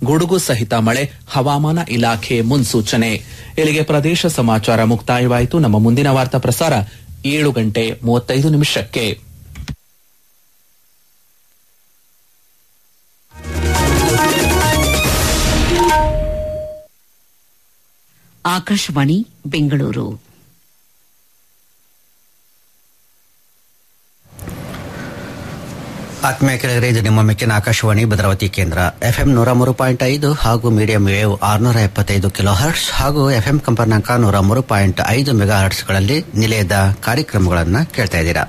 ಗುಡುಗು ಸಹಿತ ಮಳೆ ಹವಾಮಾನ ಇಲಾಖೆ ಮುನ್ಸೂಚನೆ ಇಲ್ಲಿಗೆ ಪ್ರದೇಶ ಸಮಾಚಾರ ಮುಕ್ತಾಯವಾಯಿತು ನಮ್ಮ ಮುಂದಿನ ವಾರ್ತಾ ಪ್ರಸಾರ ಏಳು ಗಂಟೆ ಮೂವತ್ತೈದು ನಿಮಿಷಕ್ಕೆ ಆಕಾಶವಾಣಿ ಬೆಂಗಳೂರು ಆತ್ಮೀಯ ಕೆಳಗರೆ ಇದು ನಿಮ್ಮ ಮೆಚ್ಚಿನ ಆಕಾಶವಾಣಿ ಭದ್ರಾವತಿ ಕೇಂದ್ರ ಎಫ್ಎಂ ನೂರ ಮೂರು ಪಾಯಿಂಟ್ ಐದು ಹಾಗೂ ಮೀಡಿಯಂ ವೇವ್ ಆರುನೂರ ಎಪ್ಪತ್ತೈದು ಕಿಲೋ ಹರ್ಟ್ಸ್ ಹಾಗೂ ಎಫ್ಎಂ ಕಂಪನಾಂಕ ನೂರ ಮೂರು ಪಾಯಿಂಟ್ ಐದು ಮೆಗಾ ಹರ್ಟ್ಸ್ಗಳಲ್ಲಿ ನಿಲಯದ ಕಾರ್ಯಕ್ರಮಗಳನ್ನು ಕೇಳ್ತಾ ಇದ್ದೀರಾ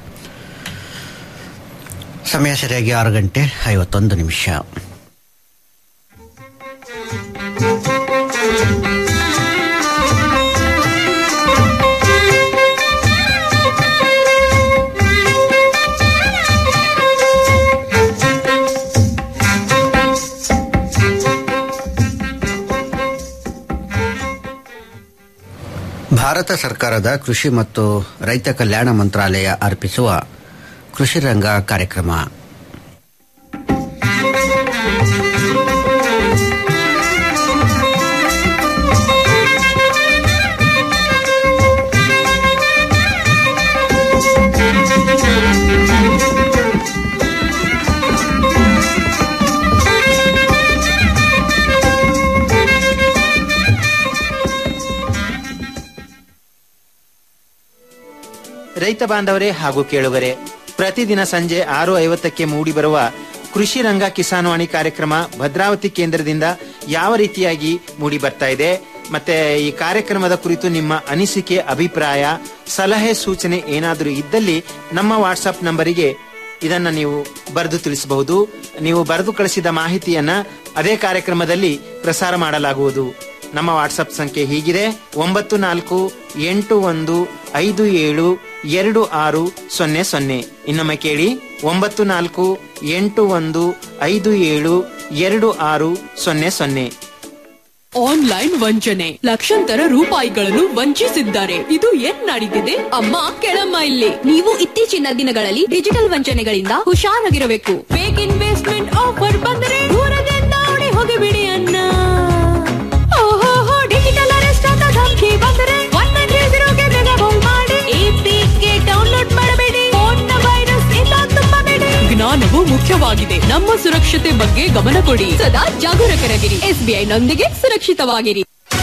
ಸಮಯ ಸರಿಯಾಗಿ ಆರು ಗಂಟೆ ಐವತ್ತೊಂದು ನಿಮಿಷ ಭಾರತ ಸರ್ಕಾರದ ಕೃಷಿ ಮತ್ತು ರೈತ ಕಲ್ಯಾಣ ಮಂತ್ರಾಲಯ ಅರ್ಪಿಸುವ ಕೃಷಿ ರಂಗ ಕಾರ್ಯಕ್ರಮ ರೈತ ಬಾಂಧವರೇ ಹಾಗೂ ಕೇಳುಗರೆ ಪ್ರತಿದಿನ ಸಂಜೆ ಆರು ಐವತ್ತಕ್ಕೆ ಮೂಡಿಬರುವ ಕೃಷಿ ರಂಗ ಕಿಸಾನ್ವಾಣಿ ಕಾರ್ಯಕ್ರಮ ಭದ್ರಾವತಿ ಕೇಂದ್ರದಿಂದ ಯಾವ ರೀತಿಯಾಗಿ ಮೂಡಿ ಬರ್ತಾ ಇದೆ ಮತ್ತೆ ಈ ಕಾರ್ಯಕ್ರಮದ ಕುರಿತು ನಿಮ್ಮ ಅನಿಸಿಕೆ ಅಭಿಪ್ರಾಯ ಸಲಹೆ ಸೂಚನೆ ಏನಾದರೂ ಇದ್ದಲ್ಲಿ ನಮ್ಮ ವಾಟ್ಸಪ್ ನಂಬರಿಗೆ ಇದನ್ನ ನೀವು ಬರೆದು ತಿಳಿಸಬಹುದು ನೀವು ಬರೆದು ಕಳಿಸಿದ ಮಾಹಿತಿಯನ್ನ ಅದೇ ಕಾರ್ಯಕ್ರಮದಲ್ಲಿ ಪ್ರಸಾರ ಮಾಡಲಾಗುವುದು ನಮ್ಮ ವಾಟ್ಸಪ್ ಸಂಖ್ಯೆ ಹೀಗಿದೆ ಒಂಬತ್ತು ನಾಲ್ಕು ಎಂಟು ಒಂದು ಐದು ಏಳು ಎರಡು ಆರು ಸೊನ್ನೆ ಸೊನ್ನೆ ಇನ್ನೊಮ್ಮೆ ಕೇಳಿ ಒಂಬತ್ತು ನಾಲ್ಕು ಎಂಟು ಒಂದು ಐದು ಏಳು ಎರಡು ಆರು ಸೊನ್ನೆ ಸೊನ್ನೆ ಆನ್ಲೈನ್ ವಂಚನೆ ಲಕ್ಷಾಂತರ ರೂಪಾಯಿಗಳನ್ನು ವಂಚಿಸಿದ್ದಾರೆ ಇದು ಏನ್ ನಡೀತಿದೆ ಅಮ್ಮ ಕೆಳಮ್ಮ ಇಲ್ಲಿ ನೀವು ಇತ್ತೀಚಿನ ದಿನಗಳಲ್ಲಿ ಡಿಜಿಟಲ್ ವಂಚನೆಗಳಿಂದ ಹುಷಾರಾಗಿರಬೇಕು ಫೇಕ್ ಇನ್ವೆಸ್ಟ್ಮೆಂಟ್ ಆಫರ್ ಬಂದರೆ ದೂರದಿಂದ ಓಡಿ ಹೋಗಿಬಿಡಿ ಅನ್ನ ಓಹೋ ಡಿಜಿಟಲ್ ಅರೆಸ್ಟ್ ಅಂತ ಧಮಕಿ ಬಂದರೆ ಒನ್ ನೈನ್ ತ್ರೀ ಜೀರೋಗೆ ಬೇಗ ಫೋನ್ ಮಾಡಿ ಎಪಿಕೆ ಡೌನ್ಲೋಡ್ ಮಾಡಬೇಡಿ ಫೋನ್ನ ವೈರಸ್ ಇಂದ ತುಂಬಬೇಡಿ ಜ್ಞಾನವು ಮುಖ್ಯವಾಗಿದೆ ನಮ್ಮ ಸುರಕ್ಷತೆ ಬಗ್ಗೆ ಗಮನ ಕೊಡಿ ಸದಾ ಜಾಗರೂಕರಾಗಿರಿ ಎಸ್ಬಿಐ ನೊಂದಿಗೆ ಸುರಕ್ಷಿತವಾಗಿರಿ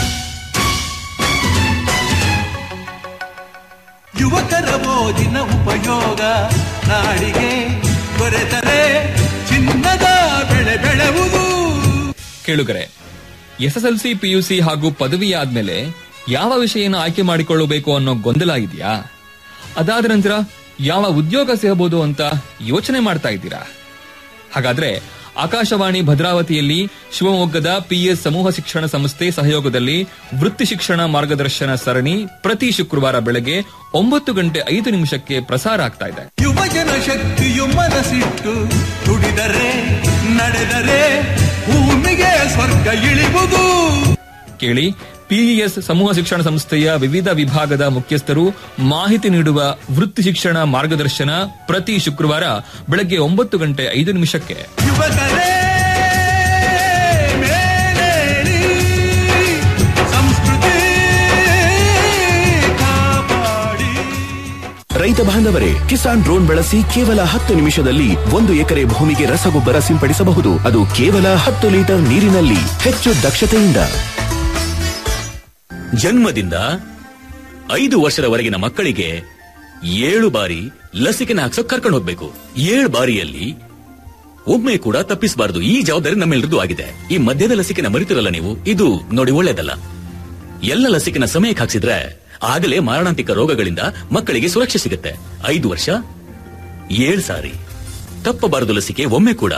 ಯುವಕರ ಮೋಜಿನ ಉಪಯೋಗ ನಾಡಿಗೆ ದೊರೆತರೆ ಚಿನ್ನದ ಬೆಳೆ ಬೆಳೆವುದು ಕೇಳುಗರೆ ಎಸ್ಎಸ್ಎಲ್ಸಿ ಪಿಯುಸಿ ಹಾಗೂ ಪದವಿ ಆದ್ಮೇಲೆ ಯಾವ ವಿಷಯನ ಆಯ್ಕೆ ಮಾಡಿಕೊಳ್ಳಬೇಕು ಅನ್ನೋ ಗೊಂದಲ ಇದೆಯಾ ಅದಾದ ನಂತರ ಯಾವ ಉದ್ಯೋಗ ಸಿಗಬಹುದು ಅಂತ ಯೋಚನೆ ಮಾಡ್ತಾ ಇದ್ದೀರಾ ಹಾಗಾದ್ರೆ ಆಕಾಶವಾಣಿ ಭದ್ರಾವತಿಯಲ್ಲಿ ಶಿವಮೊಗ್ಗದ ಪಿಎಸ್ ಸಮೂಹ ಶಿಕ್ಷಣ ಸಂಸ್ಥೆ ಸಹಯೋಗದಲ್ಲಿ ವೃತ್ತಿ ಶಿಕ್ಷಣ ಮಾರ್ಗದರ್ಶನ ಸರಣಿ ಪ್ರತಿ ಶುಕ್ರವಾರ ಬೆಳಗ್ಗೆ ಒಂಬತ್ತು ಗಂಟೆ ಐದು ನಿಮಿಷಕ್ಕೆ ಪ್ರಸಾರ ಆಗ್ತಾ ಇದೆ ಯುವಜನ ಶಕ್ತಿಯು ಮನಸ್ಸಿಟ್ಟು ದುಡಿದರೆ ನಡೆದರೆ ಭೂಮಿಗೆ ಸ್ವರ್ಗ ಇಳಿವುದು ಕೇಳಿ ಪಿಇಎಸ್ ಸಮೂಹ ಶಿಕ್ಷಣ ಸಂಸ್ಥೆಯ ವಿವಿಧ ವಿಭಾಗದ ಮುಖ್ಯಸ್ಥರು ಮಾಹಿತಿ ನೀಡುವ ವೃತ್ತಿ ಶಿಕ್ಷಣ ಮಾರ್ಗದರ್ಶನ ಪ್ರತಿ ಶುಕ್ರವಾರ ಬೆಳಗ್ಗೆ ಒಂಬತ್ತು ಗಂಟೆ ಐದು ನಿಮಿಷಕ್ಕೆ ಯುವಕರೇ ಮೇಲೇಳಿ ಸಂಸ್ಕೃತಿ ಕಾಪಾಡಿ ರೈತ ಬಾಂಧವರೇ ಕಿಸಾನ್ ಡ್ರೋನ್ ಬಳಸಿ ಕೇವಲ ಹತ್ತು ನಿಮಿಷದಲ್ಲಿ ಒಂದು ಎಕರೆ ಭೂಮಿಗೆ ರಸಗೊಬ್ಬರ ಸಿಂಪಡಿಸಬಹುದು ಅದು ಕೇವಲ ಹತ್ತು ಲೀಟರ್ ನೀರಿನಲ್ಲಿ ಹೆಚ್ಚು ದಕ್ಷತೆಯಿಂದ ಜನ್ಮದಿಂದ ಐದು ವರ್ಷದವರೆಗಿನ ಮಕ್ಕಳಿಗೆ ಏಳು ಬಾರಿ ಲಸಿಕೆನ ಹಾಕ್ಸೋಕ್ ಕರ್ಕೊಂಡು ಹೋಗ್ಬೇಕು ಏಳು ಬಾರಿಯಲ್ಲಿ ಒಮ್ಮೆ ಕೂಡ ತಪ್ಪಿಸಬಾರದು ಈ ಜವಾಬ್ದಾರಿ ನಮ್ಮೆಲ್ಲರದ್ದು ಆಗಿದೆ ಈ ಮಧ್ಯದ ಲಸಿಕೆನ ಮರಿತಿರಲ್ಲ ನೀವು ಇದು ನೋಡಿ ಒಳ್ಳೇದಲ್ಲ ಎಲ್ಲ ಲಸಿಕೆನ ಸಮಯಕ್ಕೆ ಹಾಕ್ಸಿದ್ರೆ ಆಗಲೇ ಮಾರಣಾಂತಿಕ ರೋಗಗಳಿಂದ ಮಕ್ಕಳಿಗೆ ಸುರಕ್ಷೆ ಸಿಗುತ್ತೆ ಐದು ವರ್ಷ ಏಳು ಸಾರಿ ತಪ್ಪಬಾರದು ಲಸಿಕೆ ಒಮ್ಮೆ ಕೂಡ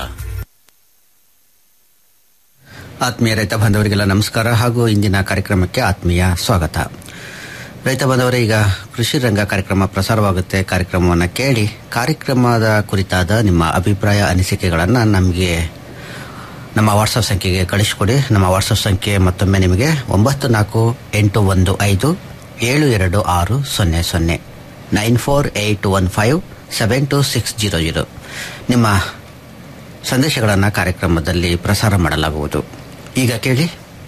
ಆತ್ಮೀಯ ರೈತ ಬಾಂಧವರಿಗೆಲ್ಲ ನಮಸ್ಕಾರ ಹಾಗೂ ಇಂದಿನ ಕಾರ್ಯಕ್ರಮಕ್ಕೆ ಆತ್ಮೀಯ ಸ್ವಾಗತ ರೈತ ಬಾಂಧವರೇ ಈಗ ಕೃಷಿ ರಂಗ ಕಾರ್ಯಕ್ರಮ ಪ್ರಸಾರವಾಗುತ್ತೆ ಕಾರ್ಯಕ್ರಮವನ್ನು ಕೇಳಿ ಕಾರ್ಯಕ್ರಮದ ಕುರಿತಾದ ನಿಮ್ಮ ಅಭಿಪ್ರಾಯ ಅನಿಸಿಕೆಗಳನ್ನು ನಮಗೆ ನಮ್ಮ ವಾಟ್ಸಪ್ ಸಂಖ್ಯೆಗೆ ಕಳಿಸಿಕೊಡಿ ನಮ್ಮ ವಾಟ್ಸಪ್ ಸಂಖ್ಯೆ ಮತ್ತೊಮ್ಮೆ ನಿಮಗೆ ಒಂಬತ್ತು ನಾಲ್ಕು ಎಂಟು ಒಂದು ಐದು ಏಳು ಎರಡು ಆರು ಸೊನ್ನೆ ಸೊನ್ನೆ nine four eight one five seven two six zero zero ನಿಮ್ಮ ಸಂದೇಶಗಳನ್ನು ಕಾರ್ಯಕ್ರಮದಲ್ಲಿ ಪ್ರಸಾರ ಮಾಡಲಾಗುವುದು ಈಗ ಕೇಳಿ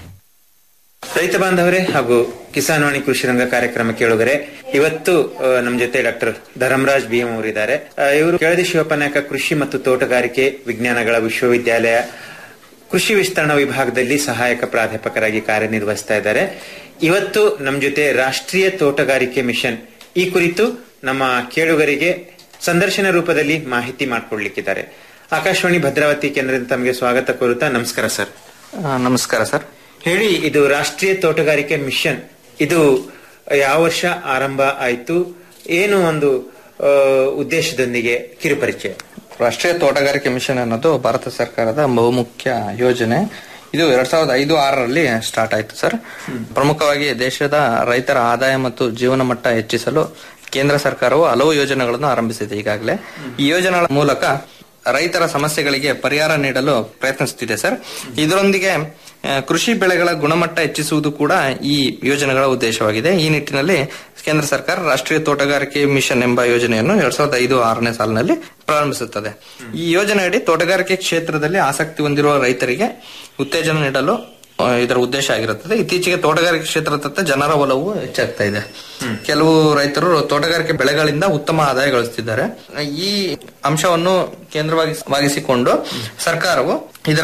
ರೈತ ಬಾಂಧವರೇ ಹಾಗೂ ಕಿಸಾನ್ ವಾಣಿ ಕೃಷಿ ರಂಗ ಕಾರ್ಯಕ್ರಮ ಕೇಳುಗರೆ ಇವತ್ತು ಆ, ನಮ್ ಜೊತೆ ಡಾಕ್ಟರ್ ಧರ್ಮರಾಜ್ ಭೀಮ್ ಅವರಿದ್ದಾರೆ ಆ, ಇವರು ಕೆಳದಿ ಶಿವಪ್ಪನಾಯಕ ಕೃಷಿ ಮತ್ತು ತೋಟಗಾರಿಕೆ ವಿಜ್ಞಾನಗಳ ವಿಶ್ವವಿದ್ಯಾಲಯ ಕೃಷಿ ವಿಸ್ತರಣಾ ವಿಭಾಗದಲ್ಲಿ ಸಹಾಯಕ ಪ್ರಾಧ್ಯಾಪಕರಾಗಿ ಕಾರ್ಯನಿರ್ವಹಿಸ್ತಾ ಇದ್ದಾರೆ ಇವತ್ತು ನಮ್ ಜೊತೆ ರಾಷ್ಟ್ರೀಯ ತೋಟಗಾರಿಕೆ ಮಿಷನ್ ಈ ಕುರಿತು ನಮ್ಮ ಕೇಳುಗರಿಗೆ ಸಂದರ್ಶನ ರೂಪದಲ್ಲಿ ಮಾಹಿತಿ ಮಾಡಿಕೊಡ್ಲಿಕ್ಕಿದ್ದಾರೆ ಆಕಾಶವಾಣಿ ಭದ್ರಾವತಿ ಕೇಂದ್ರದಿಂದ ತಮಗೆ ಸ್ವಾಗತ ಕೋರುತ್ತಾ ನಮಸ್ಕಾರ ಸರ್ ನಮಸ್ಕಾರ ಸರ್ ಹೇಳಿ ಇದು ರಾಷ್ಟ್ರೀಯ ತೋಟಗಾರಿಕೆ ಮಿಷನ್ ಇದು ಯಾವ ವರ್ಷ ಆರಂಭ ಆಯ್ತು ಏನು ಒಂದು ಆ, ಉದ್ದೇಶದೊಂದಿಗೆ ಕಿರುಪರಿಚಯ ರಾಷ್ಟ್ರೀಯ ತೋಟಗಾರಿಕೆ ಮಿಷನ್ ಅನ್ನೋದು ಭಾರತ ಸರ್ಕಾರದ ಬಹುಮುಖ್ಯ ಯೋಜನೆ ಇದು ಎರಡ್ ಸಾವಿರದ ಐದು ಆರರಲ್ಲಿ ಸ್ಟಾರ್ಟ್ ಆಯ್ತು ಸರ್ ಪ್ರಮುಖವಾಗಿ ದೇಶದ ರೈತರ ಆದಾಯ ಮತ್ತು ಜೀವನ ಮಟ್ಟ ಹೆಚ್ಚಿಸಲು ಕೇಂದ್ರ ಸರ್ಕಾರವು ಹಲವು ಯೋಜನೆಗಳನ್ನು ಆರಂಭಿಸಿದೆ ಈಗಾಗಲೇ ಈ ಯೋಜನೆಗಳ ಮೂಲಕ ರೈತರ ಸಮಸ್ಯೆಗಳಿಗೆ ಪರಿಹಾರ ನೀಡಲು ಪ್ರಯತ್ನಿಸುತ್ತಿದೆ ಸರ್ ಇದರೊಂದಿಗೆ ಆ, ಕೃಷಿ ಬೆಳೆಗಳ ಗುಣಮಟ್ಟ ಹೆಚ್ಚಿಸುವುದು ಕೂಡ ಈ ಯೋಜನೆಗಳ ಉದ್ದೇಶವಾಗಿದೆ ಈ ನಿಟ್ಟಿನಲ್ಲಿ ಕೇಂದ್ರ ಸರ್ಕಾರ ರಾಷ್ಟ್ರೀಯ ತೋಟಗಾರಿಕೆ ಮಿಷನ್ ಎಂಬ ಯೋಜನೆಯನ್ನು ಎರಡ್ ಸಾವಿರದ ಐದು ಆರನೇ ಸಾಲಿನಲ್ಲಿ ಪ್ರಾರಂಭಿಸುತ್ತದೆ ಈ ಯೋಜನೆಯಡಿ ತೋಟಗಾರಿಕೆ ಕ್ಷೇತ್ರದಲ್ಲಿ ಆಸಕ್ತಿ ಹೊಂದಿರುವ ರೈತರಿಗೆ ಉತ್ತೇಜನ ನೀಡಲು ಆ, ಇದರ ಉದ್ದೇಶ ಆಗಿರುತ್ತದೆ ಇತ್ತೀಚೆಗೆ ತೋಟಗಾರಿಕೆ ಕ್ಷೇತ್ರದತ್ತ ಜನರ ಒಲವು ಹೆಚ್ಚಾಗ್ತಾ ಇದೆ ಕೆಲವು ರೈತರು ತೋಟಗಾರಿಕೆ ಬೆಳೆಗಳಿಂದ ಉತ್ತಮ ಆದಾಯ ಗಳಿಸುತ್ತಿದ್ದಾರೆ ಈ ಅಂಶವನ್ನು ಕೇಂದ್ರವಾಗಿಸಿಕೊಂಡು ಸರ್ಕಾರವು ಇದರ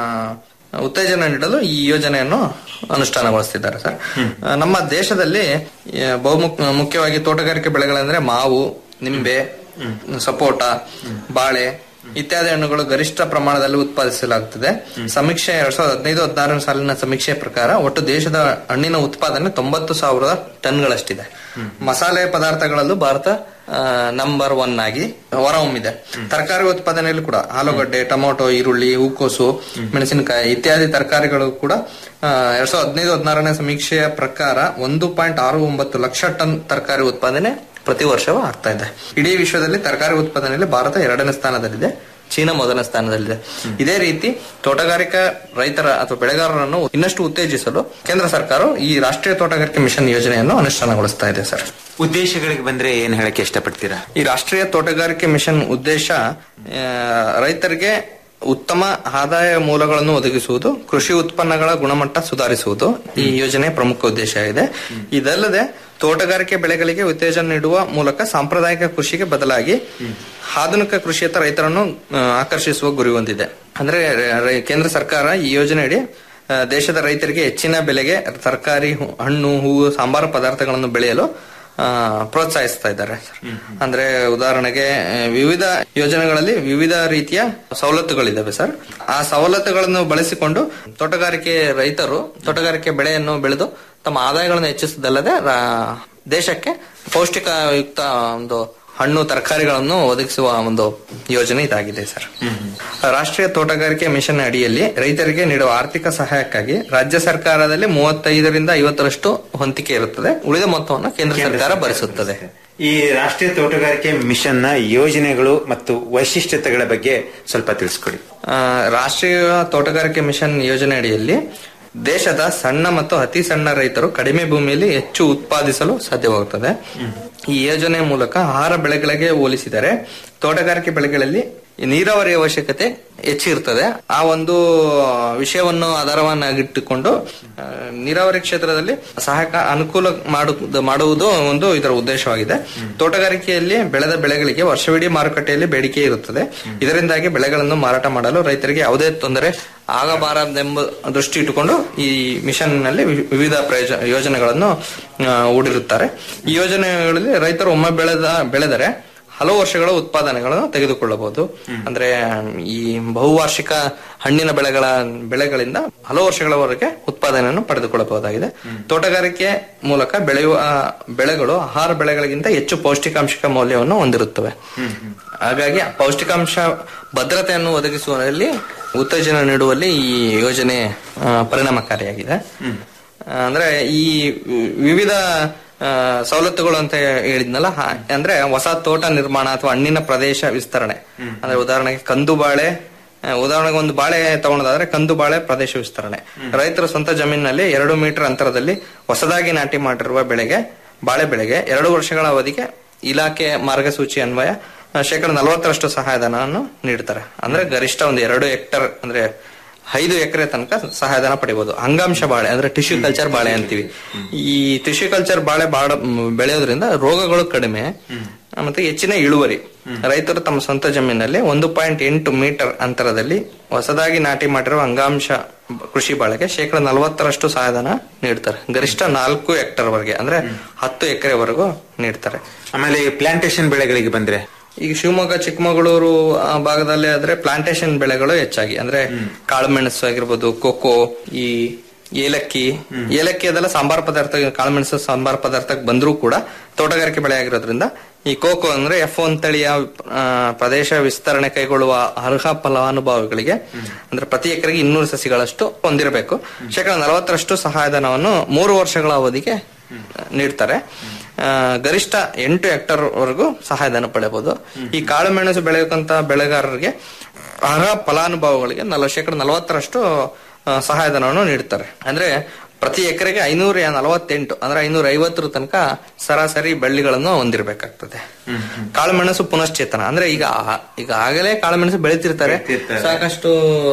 ಉತ್ತೇಜನ ನೀಡಲು ಈ ಯೋಜನೆಯನ್ನು ಅನುಷ್ಠಾನಗೊಳಿಸುತ್ತಿದ್ದಾರೆ ಸರ್ ಆ, ನಮ್ಮ ದೇಶದಲ್ಲಿ ಆ, ಬಹುಮುಖ ಮುಖ್ಯವಾಗಿ ತೋಟಗಾರಿಕೆ ಬೆಳೆಗಳೆಂದ್ರೆ ಮಾವು ನಿಂಬೆ ಸಪೋಟ ಬಾಳೆ ಇತ್ಯಾದಿ ಹಣ್ಣುಗಳು ಗರಿಷ್ಠ ಪ್ರಮಾಣದಲ್ಲಿ ಉತ್ಪಾದಿಸಲಾಗುತ್ತದೆ ಸಮೀಕ್ಷೆ ಎರಡ್ ಸಾವಿರದ ಹದಿನೈದು ಹದಿನಾರನೇ ಸಾಲಿನ ಸಮೀಕ್ಷೆಯ ಪ್ರಕಾರ ಒಟ್ಟು ದೇಶದ ಹಣ್ಣಿನ ಉತ್ಪಾದನೆ ತೊಂಬತ್ತು ಸಾವಿರದ ಟನ್ಗಳಷ್ಟಿದೆ ಮಸಾಲೆ ಪದಾರ್ಥಗಳಲ್ಲೂ ಭಾರತ ನಂಬರ್ ಒನ್ ಆಗಿ ಹೊರಹೊಮ್ಮಿದೆ ತರಕಾರಿ ಉತ್ಪಾದನೆಯಲ್ಲೂ ಕೂಡ ಆಲೂಗಡ್ಡೆ ಟೊಮೊಟೊ ಈರುಳ್ಳಿ ಹೂಕೋಸು ಮೆಣಸಿನಕಾಯಿ ಇತ್ಯಾದಿ ತರಕಾರಿಗಳು ಕೂಡ ಆ, ಎರಡ್ ಸಾವಿರದ ಹದಿನೈದು ಹದಿನಾರನೇ ಸಮೀಕ್ಷೆಯ ಪ್ರಕಾರ ಒಂದು ಪಾಯಿಂಟ್ ಆರು ಒಂಬತ್ತು ಲಕ್ಷ ಟನ್ ತರಕಾರಿ ಉತ್ಪಾದನೆ ಪ್ರತಿ ವರ್ಷವೂ ಆಗ್ತಾ ಇದೆ ಇಡೀ ವಿಶ್ವದಲ್ಲಿ ತರಕಾರಿ ಉತ್ಪಾದನೆಯಲ್ಲಿ ಭಾರತ ಎರಡನೇ ಸ್ಥಾನದಲ್ಲಿದೆ ಚೀನಾ ಮೊದಲನೇ ಸ್ಥಾನದಲ್ಲಿದೆ ಇದೇ ರೀತಿ ತೋಟಗಾರಿಕಾ ರೈತರ ಅಥವಾ ಬೆಳೆಗಾರರನ್ನು ಇನ್ನಷ್ಟು ಉತ್ತೇಜಿಸಲು ಕೇಂದ್ರ ಸರ್ಕಾರವು ಈ ರಾಷ್ಟ್ರೀಯ ತೋಟಗಾರಿಕೆ ಮಿಷನ್ ಯೋಜನೆಯನ್ನು ಅನುಷ್ಠಾನಗೊಳಿಸ್ತಾ ಇದೆ ಸರ್ ಉದ್ದೇಶಗಳಿಗೆ ಬಂದ್ರೆ ಏನ್ ಹೇಳಕ್ಕೆ ಇಷ್ಟಪಡ್ತೀರಾ ಈ ರಾಷ್ಟ್ರೀಯ ತೋಟಗಾರಿಕೆ ಮಿಷನ್ ಉದ್ದೇಶ ಆ, ರೈತರಿಗೆ ಉತ್ತಮ ಆದಾಯ ಮೂಲಗಳನ್ನು ಒದಗಿಸುವುದು ಕೃಷಿ ಉತ್ಪನ್ನಗಳ ಗುಣಮಟ್ಟ ಸುಧಾರಿಸುವುದು ಈ ಯೋಜನೆಯ ಪ್ರಮುಖ ಉದ್ದೇಶ ಇದೆ ಇದಲ್ಲದೆ ತೋಟಗಾರಿಕೆ ಬೆಳೆಗಳಿಗೆ ಉತ್ತೇಜನ ನೀಡುವ ಮೂಲಕ ಸಾಂಪ್ರದಾಯಿಕ ಕೃಷಿಗೆ ಬದಲಾಗಿ ಆಧುನಿಕ ಕೃಷಿಯತ್ತ ರೈತರನ್ನು ಆ, ಆಕರ್ಷಿಸುವ ಗುರಿ ಹೊಂದಿದೆ ಅಂದ್ರೆ ರ- ರ- ಕೇಂದ್ರ ಸರ್ಕಾರ ಈ ಯೋಜನೆಯಡಿ ಆ, ದೇಶದ ರೈತರಿಗೆ ಹೆಚ್ಚಿನ ಬೆಲೆಗೆ ತರಕಾರಿ ಹು- ಹಣ್ಣು ಹೂವು ಸಾಂಬಾರು ಪದಾರ್ಥಗಳನ್ನು ಬೆಳೆಯಲು ಆ, ಪ್ರೋತ್ಸಾಹಿಸ್ತಾ ಇದ್ದಾರೆ ಅಂದ್ರೆ ಉದಾಹರಣೆಗೆ ಆ, ವಿವಿಧ ಯೋಜನೆಗಳಲ್ಲಿ ವಿವಿಧ ರೀತಿಯ ಸವಲತ್ತುಗಳಿದಾವೆ ಸರ್ ಆ ಸವಲತ್ತುಗಳನ್ನು ಬಳಸಿಕೊಂಡು ತೋಟಗಾರಿಕೆ ರೈತರು ತೋಟಗಾರಿಕೆ ಬೆಳೆಯನ್ನು ಬೆಳೆದು ತಮ್ಮ ಆದಾಯಗಳನ್ನು ಹೆಚ್ಚಿಸುವುದಲ್ಲದೆ ರಾ- ದೇಶಕ್ಕೆ ಪೌಷ್ಟಿಕಯುಕ್ತ ಒಂದು ಹಣ್ಣು ತರಕಾರಿಗಳನ್ನು ಒದಗಿಸುವ ಒಂದು ಯೋಜನೆ ಇದಾಗಿದೆ ಸರ್ ರಾಷ್ಟ್ರೀಯ ತೋಟಗಾರಿಕೆ ಮಿಷನ್ ಅಡಿಯಲ್ಲಿ ರೈತರಿಗೆ ನೀಡುವ ಆರ್ಥಿಕ ಸಹಾಯಕ್ಕಾಗಿ ರಾಜ್ಯ ಸರ್ಕಾರದಲ್ಲಿ ಮೂವತ್ತೈದರಿಂದ ಐವತ್ತರಷ್ಟು ಹೊಂದಿಕೆ ಇರುತ್ತದೆ ಉಳಿದ ಮೊತ್ತವನ್ನು ಕೇಂದ್ರ ಸರ್ಕಾರ ಭರಿಸುತ್ತದೆ ಈ ರಾಷ್ಟ್ರೀಯ ತೋಟಗಾರಿಕೆ ಮಿಷನ್ ನ ಯೋಜನೆಗಳು ಮತ್ತು ವೈಶಿಷ್ಟ್ಯತೆಗಳ ಬಗ್ಗೆ ಸ್ವಲ್ಪ ತಿಳಿಸ್ಕೊಡಿ ಆ, ರಾಷ್ಟ್ರೀಯ ತೋಟಗಾರಿಕೆ ಮಿಷನ್ ಯೋಜನೆ ಅಡಿಯಲ್ಲಿ ದೇಶದ ಸಣ್ಣ ಮತ್ತು ಅತಿ ಸಣ್ಣ ರೈತರು ಕಡಿಮೆ ಭೂಮಿಯಲ್ಲಿ ಹೆಚ್ಚು ಉತ್ಪಾದಿಸಲು ಸಾಧ್ಯವಾಗುತ್ತದೆ ಈ ಯೋಜನೆ ಮೂಲಕ ಆಹಾರ ಬೆಳೆಗಳಿಗೆ ಹೋಲಿಸಿದರೆ ತೋಟಗಾರಿಕೆ ಬೆಳೆಗಳಲ್ಲಿ ನೀರಾವರಿ ಅವಶ್ಯಕತೆ ಹೆಚ್ಚಿರ್ತದೆ ಆ ಒಂದು ವಿಷಯವನ್ನು ಆಧಾರವನ್ನಾಗಿಟ್ಟುಕೊಂಡು ಆ, ನೀರಾವರಿ ಕ್ಷೇತ್ರದಲ್ಲಿ ಸಹಾಯಕ ಅನುಕೂಲ ಮಾಡು- ಮಾಡುವುದು ಒಂದು ಇದರ ಉದ್ದೇಶವಾಗಿದೆ ತೋಟಗಾರಿಕೆಯಲ್ಲಿ ಬೆಳೆದ ಬೆಳೆಗಳಿಗೆ ವರ್ಷವಿಡೀ ಮಾರುಕಟ್ಟೆಯಲ್ಲಿ ಬೇಡಿಕೆ ಇರುತ್ತದೆ ಇದರಿಂದಾಗಿ ಬೆಳೆಗಳನ್ನು ಮಾರಾಟ ಮಾಡಲು ರೈತರಿಗೆ ಯಾವುದೇ ತೊಂದರೆ ಆಗಬಾರದೆಂಬ ದೃಷ್ಟಿ ಇಟ್ಟುಕೊಂಡು ಈ ಮಿಷನ್ ನಲ್ಲಿ ವಿ- ವಿವಿಧ ಪ್ರಯೋಜನ ಯೋಜನೆಗಳನ್ನು ಆ, ಹೂಡಿರುತ್ತಾರೆ ಈ ಯೋಜನೆಗಳಲ್ಲಿ ರೈತರು ಒಮ್ಮೆ ಬೆಳೆದ ಬೆಳೆದರೆ ಹಲವು ವರ್ಷಗಳ ಉತ್ಪಾದನೆಗಳನ್ನು ತೆಗೆದುಕೊಳ್ಳಬಹುದು ಅಂದ್ರೆ ಈ ಬಹುವಾರ್ಷಿಕ ಹಣ್ಣಿನ ಬೆಳೆಗಳ ಬೆಳೆಗಳಿಂದ ಹಲವು ವರ್ಷಗಳವರೆಗೆ ಉತ್ಪಾದನೆಯನ್ನು ಪಡೆದುಕೊಳ್ಳಬಹುದಾಗಿದೆ ತೋಟಗಾರಿಕೆ ಮೂಲಕ ಬೆಳೆಯುವ ಬೆಳೆಗಳು ಆಹಾರ ಬೆಳೆಗಳಿಗಿಂತ ಹೆಚ್ಚು ಪೌಷ್ಟಿಕಾಂಶ ಮೌಲ್ಯವನ್ನು ಹೊಂದಿರುತ್ತವೆ ಹಾಗಾಗಿ ಆ ಪೌಷ್ಟಿಕಾಂಶ ಭದ್ರತೆಯನ್ನು ಒದಗಿಸುವಲ್ಲಿ ಉತ್ತೇಜನ ನೀಡುವಲ್ಲಿ ಈ ಯೋಜನೆ ಆ, ಪರಿಣಾಮಕಾರಿಯಾಗಿದೆ ಆ, ಅಂದ್ರೆ ಈ ವಿವಿಧ ಆ, ಸವಲತ್ತುಗಳು ಅಂತ ಹೇಳಿದ್ನಲ್ಲ ಹಾ- ಅಂದ್ರೆ ಹೊಸ ತೋಟ ನಿರ್ಮಾಣ ಅಥವಾ ಹಣ್ಣಿನ ಪ್ರದೇಶ ವಿಸ್ತರಣೆ ಅಂದ್ರೆ ಉದಾಹರಣೆಗೆ ಕಂದು ಬಾಳೆ ಆ, ಉದಾಹರಣೆಗೆ ಒಂದು ಬಾಳೆ ತಗೊಳೋದಾದ್ರೆ ಕಂದು ಬಾಳೆ ಪ್ರದೇಶ ವಿಸ್ತರಣೆ ರೈತರು ಸ್ವಂತ ಜಮೀನಿನಲ್ಲಿ ಎರಡು ಮೀಟರ್ ಅಂತರದಲ್ಲಿ ಹೊಸದಾಗಿ ನಾಟಿ ಮಾಡಿರುವ ಬೆಳೆಗೆ ಬಾಳೆ ಬೆಳೆಗೆ ಎರಡು ವರ್ಷಗಳ ಅವಧಿಗೆ ಇಲಾಖೆ ಮಾರ್ಗಸೂಚಿ ಅನ್ವಯ ಆ, ಶೇಕಡ ನಲವತ್ತರಷ್ಟು ಸಹಾಯಧನವನ್ನು ನೀಡ್ತಾರೆ ಅಂದ್ರೆ ಗರಿಷ್ಠ ಒಂದು ಎರಡು ಹೆಕ್ಟರ್ ಅಂದ್ರೆ ಐದು ಎಕರೆ ತನಕ ಸಹಾಯಧನ ಪಡಿಬಹುದು ಅಂಗಾಂಶ ಬಾಳೆ ಅಂದ್ರೆ ಟಿಶ್ಯೂ ಕಲ್ಚರ್ ಬಾಳೆ ಅಂತೀವಿ ಈ ಟಿಶ್ಯೂ ಕಲ್ಚರ್ ಬಾಳೆ ಬಾಳ ಮ್, ಬೆಳೆಯೋದ್ರಿಂದ ರೋಗಗಳು ಕಡಿಮೆ ಮತ್ತೆ ಹೆಚ್ಚಿನ ಇಳುವರಿ ರೈತರು ತಮ್ಮ ಸ್ವಂತ ಜಮೀನಲ್ಲಿ ಒಂದು ಪಾಯಿಂಟ್ ಎಂಟು ಮೀಟರ್ ಅಂತರದಲ್ಲಿ ಹೊಸದಾಗಿ ನಾಟಿ ಮಾಡಿರುವ ಅಂಗಾಂಶ ಕೃಷಿ ಬಾಳೆಗೆ ಶೇಕಡ ನಲವತ್ತರಷ್ಟು ಸಹಾಯಧನ ನೀಡ್ತಾರೆ ಗರಿಷ್ಠ ನಾಲ್ಕು ಹೆಕ್ಟರ್ ವರೆಗೆ ಅಂದ್ರೆ ಹತ್ತು ಎಕರೆವರೆಗೂ ನೀಡ್ತಾರೆ ಆಮೇಲೆ ಪ್ಲಾಂಟೇಶನ್ ಬೆಳೆಗಳಿಗೆ ಬಂದ್ರೆ ಈಗ ಶಿವಮೊಗ್ಗ ಚಿಕ್ಕಮಗಳೂರು ಆ ಭಾಗದಲ್ಲಿ ಆದ್ರೆ ಪ್ಲಾಂಟೇಶನ್ ಬೆಳೆಗಳು ಹೆಚ್ಚಾಗಿ ಅಂದ್ರೆ ಕಾಳುಮೆಣಸು ಆಗಿರ್ಬೋದು ಕೊಕ್ಕೋ ಈ ಏಲಕ್ಕಿ ಏಲಕ್ಕಿ ಅದೆಲ್ಲ ಸಾಂಬಾರ್ ಪದಾರ್ಥ ಕಾಳುಮೆಣಸು ಸಾಂಬಾರ್ ಪದಾರ್ಥಕ್ಕೆ ಬಂದರೂ ಕೂಡ ತೋಟಗಾರಿಕೆ ಬೆಳೆ ಆಗಿರೋದ್ರಿಂದ ಈ ಕೋಕೋ ಅಂದ್ರೆ ಎಫ್ ಒನ್ ತಳಿಯ ಆ, ಪ್ರದೇಶ ವಿಸ್ತರಣೆ ಕೈಗೊಳ್ಳುವ ಅರ್ಹ ಫಲಾನುಭವಿಗಳಿಗೆ ಅಂದ್ರೆ ಪ್ರತಿ ಎಕರೆಗೆ ಇನ್ನೂರು ಸಸಿಗಳಷ್ಟು ಹೊಂದಿರಬೇಕು ಶೇಕಡ ನಲವತ್ತರಷ್ಟು ಸಹಾಯಧನವನ್ನು ಮೂರು ವರ್ಷಗಳ ಅವಧಿಗೆ ನೀಡ್ತಾರೆ ಆ, ಗರಿಷ್ಠ ಎಂಟು ಹೆಕ್ಟರ್ ವರೆಗೂ ಸಹಾಯಧನ ಪಡೆಯಬಹುದು ಈ ಕಾಳು ಮೆಣಸು ಬೆಳೆಯಕ್ಕಂತ ಬೆಳೆಗಾರರಿಗೆ ಅರ್ಹ ಫಲಾನುಭವಿಗಳಿಗೆ ನಲ ಶೇಕಡ ನಲವತ್ತರಷ್ಟು ಆ, ಸಹಾಯಧನವನ್ನು ನೀಡ್ತಾರೆ ಅಂದ್ರೆ ಪ್ರತಿ ಎಕರೆಗೆ ಐನೂರ ನಲವತ್ತೆಂಟು ಅಂದ್ರೆ ಐನೂರ ಐವತ್ತರ ತನಕ ಸರಾಸರಿ ಬಳ್ಳಿಗಳನ್ನು ಹೊಂದಿರಬೇಕಾಗ್ತದೆ ಕಾಳುಮೆಣಸು ಪುನಶ್ಚೇತನ ಅಂದ್ರೆ ಈಗ ಆ- ಈಗ ಆಗಲೇ ಕಾಳುಮೆಣಸು ಬೆಳಿತಿರ್ತಾರೆ ಸಾಕಷ್ಟು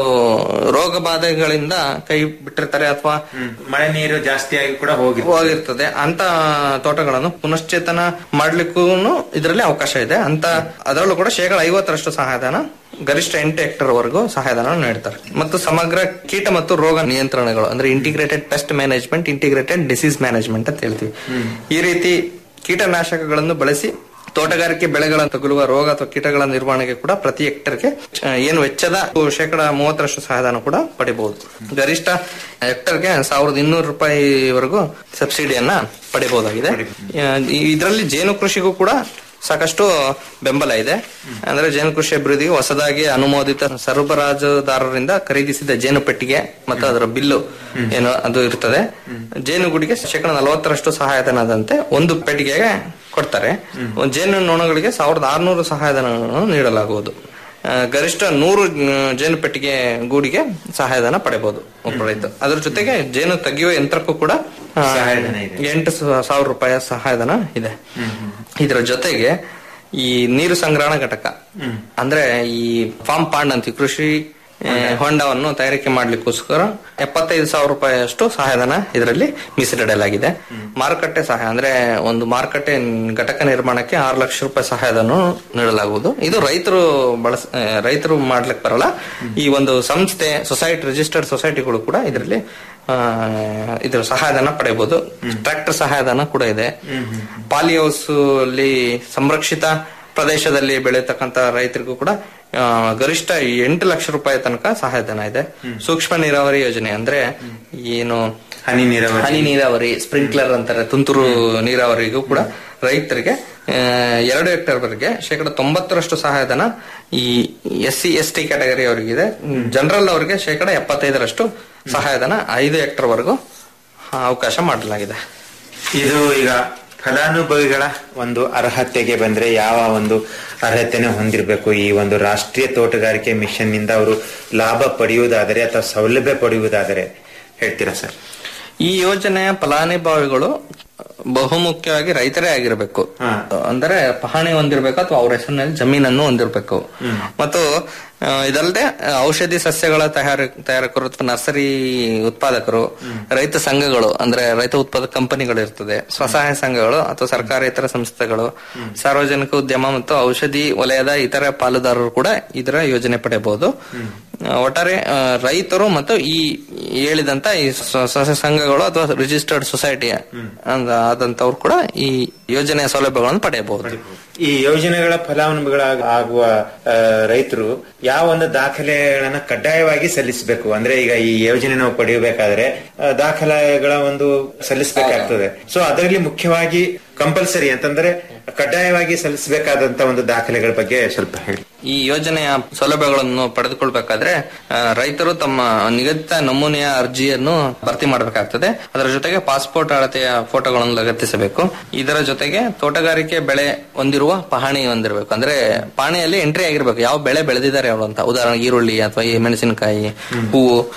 ರೋಗ ಬಾಧೆಗಳಿಂದ ಕೈ ಬಿಟ್ಟಿರ್ತಾರೆ ಅಥವಾ ಮಳೆ ನೀರು ಜಾಸ್ತಿ ಆಗಿ ಕೂಡ ಹೋಗಿ ಹೋಗಿರ್ತದೆ ಅಂತ ತೋಟಗಳನ್ನು ಪುನಶ್ಚೇತನ ಮಾಡ್ಲಿಕ್ಕೂ ಇದರಲ್ಲಿ ಅವಕಾಶ ಇದೆ ಅಂತ ಅದರಲ್ಲೂ ಕೂಡ ಶೇಕಡ ಐವತ್ತರಷ್ಟು ಸಹಾಯಧನ ಗರಿಷ್ಠ ಎಂಟು ಹೆಕ್ಟರ್ ವರೆಗೂ ಸಹಾಯಧನ ನೀಡ್ತಾರೆ ಮತ್ತು ಸಮಗ್ರ ಕೀಟ ಮತ್ತು ರೋಗ ನಿಯಂತ್ರಣಗಳು ಅಂದ್ರೆ integrated pest management integrated disease management ಅಂತ ಹೇಳ್ತೀವಿ ಈ ರೀತಿ ಕೀಟನಾಶಕಗಳನ್ನು ಬಳಸಿ ತೋಟಗಾರಿಕೆ ಬೆಳೆಗಳ ತಗುಲುವ ರೋಗ ಅಥವಾ ಕೀಟಗಳ ನಿರ್ವಹಣೆಗೆ ಕೂಡ ಪ್ರತಿ ಹೆಕ್ಟರ್ಗೆ ಆ, ಏನು ವೆಚ್ಚದ ಶೇಕಡ ಮೂವತ್ತರಷ್ಟು ಸಹಾಯಧನ ಕೂಡ ಪಡಿಬಹುದು ಗರಿಷ್ಠ ಹೆಕ್ಟರ್ಗೆ ಸಾವಿರದ ಇನ್ನೂರು ರೂಪಾಯಿವರೆಗೂ ಸಬ್ಸಿಡಿಯನ್ನ ಪಡಿಬಹುದಾಗಿದೆ ಇದರಲ್ಲಿ ಜೇನು ಕೃಷಿಗೂ ಕೂಡ ಸಾಕಷ್ಟು ಬೆಂಬಲ ಇದೆ ಅಂದ್ರೆ ಜೇನು ಕೃಷಿ ಅಭಿವೃದ್ಧಿಗೆ ಹೊಸದಾಗಿ ಅನುಮೋದಿತ ಸರಬರಾಜುದಾರರಿಂದ ಖರೀದಿಸಿದ ಜೇನು ಪೆಟ್ಟಿಗೆ ಮತ್ತು ಅದರ ಬಿಲ್ಲು ಏನು ಅದು ಇರ್ತದೆ ಜೇನುಗೂಡಿಗೆ ಶೇಕಡ ನಲವತ್ತರಷ್ಟು ಸಹಾಯಧನದಂತೆ ಒಂದು ಪೆಟ್ಟಿಗೆಗೆ ಕೊಡ್ತಾರೆ ಒಂದು ಜೇನು ನೊಣಗಳಿಗೆ ಸಾವಿರದ ಆರುನೂರು ಸಹಾಯಧನವನ್ನು ನೀಡಲಾಗುವುದು ಆ, ಗರಿಷ್ಠ ನೂರು ಆ, ಜೇನು ಪೆಟ್ಟಿಗೆ ಗೂಡಿಗೆ ಸಹಾಯಧನ ಪಡೆಬಹುದು ಒಬ್ಬ ರೈತ ಅದ್ರ ಜೊತೆಗೆ ಜೇನು ತೆಗೆಯುವ ಯಂತ್ರಕ್ಕೂ ಕೂಡ ಆ, ಸಹಾಯಧನ ಇದೆ. ಎಂಟು ಸ- ಸಾವಿರ ರೂಪಾಯಿ ಸಹಾಯಧನ ಇದೆ ಇದರ ಜೊತೆಗೆ ಈ ನೀರು ಸಂಗ್ರಹಣಾ ಘಟಕ ಅಂದ್ರೆ ಈ ಫಾರ್ಮ್ ಪಾಂಡ್ ಅಂತೀವಿ ಕೃಷಿ ಆ, ಹೊಂಡವನ್ನು ತಯಾರಿಕೆ ಮಾಡ್ಲಿಕ್ಕೋಸ್ಕರ ಎಪ್ಪತ್ತೈದು ಸಾವಿರ ರೂಪಾಯಿ ಅಷ್ಟು ಸಹಾಯಧನ ಇದರಲ್ಲಿ ಮೀಸಲಿಡಲಾಗಿದೆ ಮಾರುಕಟ್ಟೆ ಸಹಾಯ ಅಂದ್ರೆ ಒಂದು ಮಾರುಕಟ್ಟೆ ಘಟಕ ನಿರ್ಮಾಣಕ್ಕೆ ಆರು ಲಕ್ಷ ರೂಪಾಯಿ ಸಹಾಯಧನ ನೀಡಲಾಗುವುದು ಇದು ರೈತರು ಬಳಸ ಆ, ರೈತರು ಮಾಡ್ಲಿಕ್ಕೆ ಬರಲ್ಲ ಈ ಒಂದು ಸಂಸ್ಥೆ ಸೊಸೈಟಿ ರಿಜಿಸ್ಟರ್ಡ್ ಸೊಸೈಟಿಗಳು ಕೂಡ ಇದರಲ್ಲಿ ಆ, ಇದರ ಸಹಾಯಧನ ಪಡೆಯಬಹುದು ಟ್ರ್ಯಾಕ್ಟರ್ ಸಹಾಯಧನ ಕೂಡ ಇದೆ ಪಾಲಿ ಹೌಸ್ ಅಲ್ಲಿ ಸಂರಕ್ಷಿತ ಪ್ರದೇಶದಲ್ಲಿ ಬೆಳೆಯತಕ್ಕಂತ ರೈತರಿಗೂ ಕೂಡ ಆ, ಗರಿಷ್ಠ ಎಂಟು ಲಕ್ಷ ರೂಪಾಯಿ ತನಕ ಸಹಾಯಧನ ಇದೆ ಸೂಕ್ಷ್ಮ ನೀರಾವರಿ ಯೋಜನೆ ಅಂದ್ರೆ ಏನು ಹನಿ ನೀರಾವರಿ ಹನಿ ನೀರಾವರಿ ಸ್ಪ್ರಿಂಕ್ಲರ್ ಅಂತಾರೆ ತುಂತುರು ನೀರಾವರಿಗೂ ಕೂಡ ರೈತರಿಗೆ ಆ, ಎರಡು ಹೆಕ್ಟೇರ್ ವರೆಗೆ ಶೇಕಡ ತೊಂಬತ್ತರಷ್ಟು ಸಹಾಯಧನ ಈ S C S T category ಅವರಿಗಿದೆ ಜನರಲ್ ಅವರಿಗೆ ಶೇಕಡ ಎಪ್ಪತ್ತೈದರಷ್ಟು ಸಹಾಯಧನ ಐದು ಹೆಕ್ಟೇರ್ ವರೆಗೂ ಆ, ಅವಕಾಶ ಮಾಡಲಾಗಿದೆ ಇದು ಈಗ ಫಲಾನುಭವಿಗಳ ಒಂದು ಅರ್ಹತೆಗೆ ಬಂದ್ರೆ ಯಾವ ಒಂದು ಅರ್ಹತೆನೆ ಹೊಂದಿರಬೇಕು ಈ ಒಂದು ರಾಷ್ಟ್ರೀಯ ತೋಟಗಾರಿಕೆ ಮಿಷನ್ ನಿಂದ ಅವರು ಲಾಭ ಪಡೆಯುವುದಾದರೆ ಅಥವಾ ಸೌಲಭ್ಯ ಪಡೆಯುವುದಾದರೆ ಹೇಳ್ತೀರಾ ಸರ್ ಈ ಯೋಜನೆಯ ಫಲಾನುಭವಿಗಳು ಬಹುಮುಖ್ಯವಾಗಿ ರೈತರೇ ಆಗಿರಬೇಕು ಅಂದರೆ ಪಹಣಿ ಹೊಂದಿರಬೇಕು ಅಥವಾ ಅವ್ರ ಹೆಸರಿನಲ್ಲಿ ಜಮೀನನ್ನು ಹೊಂದಿರಬೇಕು ಮತ್ತು ಆ, ಇದಲ್ಲದೆ ಆ, ಔಷಧಿ ಸಸ್ಯಗಳ ತಯಾರ ತಯಾರಕರು ಅಥವಾ ನರ್ಸರಿ ಉತ್ಪಾದಕರು ರೈತ ಸಂಘಗಳು ಅಂದ್ರೆ ರೈತ ಉತ್ಪಾದಕ ಕಂಪನಿಗಳು ಇರ್ತದೆ ಸ್ವಸಹಾಯ ಸಂಘಗಳು ಅಥವಾ ಸರ್ಕಾರೇತರ ಸಂಸ್ಥೆಗಳು ಸಾರ್ವಜನಿಕ ಉದ್ಯಮ ಮತ್ತು ಔಷಧಿ ವಲಯದ ಇತರ ಪಾಲುದಾರರು ಕೂಡ ಇದರ ಯೋಜನೆ ಪಡೆಯಬಹುದು ಆ, ಒಟ್ಟಾರೆ ಆ, ರೈತರು ಮತ್ತು ಈ ಹೇಳಿದಂತ ಈ ಸ್ವ- ಸ್ವಸಹಾಯ ಸಂಘಗಳು ಅಥವಾ ರಿಜಿಸ್ಟರ್ಡ್ ಸೊಸೈಟಿ ಆದಂತವ್ರು ಕೂಡ ಈ ಯೋಜನೆಯ ಸೌಲಭ್ಯಗಳನ್ನು ಪಡೆಯಬಹುದು ಈ ಯೋಜನೆಗಳ ಫಲಾನುಭವಿಗಳಾಗುವ ಆಗುವ ಆ, ರೈತರು ಯಾವ ಒಂದು ದಾಖಲೆಗಳನ್ನ ಕಡ್ಡಾಯವಾಗಿ ಸಲ್ಲಿಸಬೇಕು ಅಂದ್ರೆ ಈಗ ಈ ಯೋಜನೆ ನಾವು ಪಡೆಯಬೇಕಾದ್ರೆ ಆ, ದಾಖಲೆಗಳ ಒಂದು ಸಲ್ಲಿಸಬೇಕಾಗ್ತದೆ ಸೊ ಅದರಲ್ಲಿ ಮುಖ್ಯವಾಗಿ ಕಂಪಲ್ಸರಿ ಅಂತಂದ್ರೆ ಕಡ್ಡಾಯವಾಗಿ ಸಲ್ಲಿಸಬೇಕಾದಂತ ಒಂದು ದಾಖಲೆಗಳ ಬಗ್ಗೆ ಸ್ವಲ್ಪ ಹೇಳಿ ಈ ಯೋಜನೆಯ ಸೌಲಭ್ಯಗಳನ್ನು ಪಡೆದುಕೊಳ್ಬೇಕಾದ್ರೆ ಆ, ರೈತರು ತಮ್ಮ ನಿಗದಿತ ನಮೂನೆಯ ಅರ್ಜಿಯನ್ನು ಭರ್ತಿ ಮಾಡಬೇಕಾಗ್ತದೆ ಅದರ ಜೊತೆಗೆ ಪಾಸ್ಪೋರ್ಟ್ ಅಳತೆಯ ಫೋಟೋಗಳನ್ನು ಲಗತ್ತಿಸಬೇಕು ಇದರ ಜೊತೆಗೆ ತೋಟಗಾರಿಕೆ ಬೆಳೆ ಹೊಂದಿರುವ ಪಹಣಿ ಹೊಂದಿರಬೇಕು ಅಂದ್ರೆ ಪಹಣಿಯಲ್ಲಿ ಎಂಟ್ರಿ ಆಗಿರ್ಬೇಕು ಯಾವ ಬೆಳೆ ಬೆಳೆದಿದ್ದಾರೆ ಅವರು ಅಂತ ಉದಾಹರಣೆಗೆ ಈರುಳ್ಳಿ ಅಥವಾ ಈ ಮೆಣಸಿನಕಾಯಿ ಹೂವು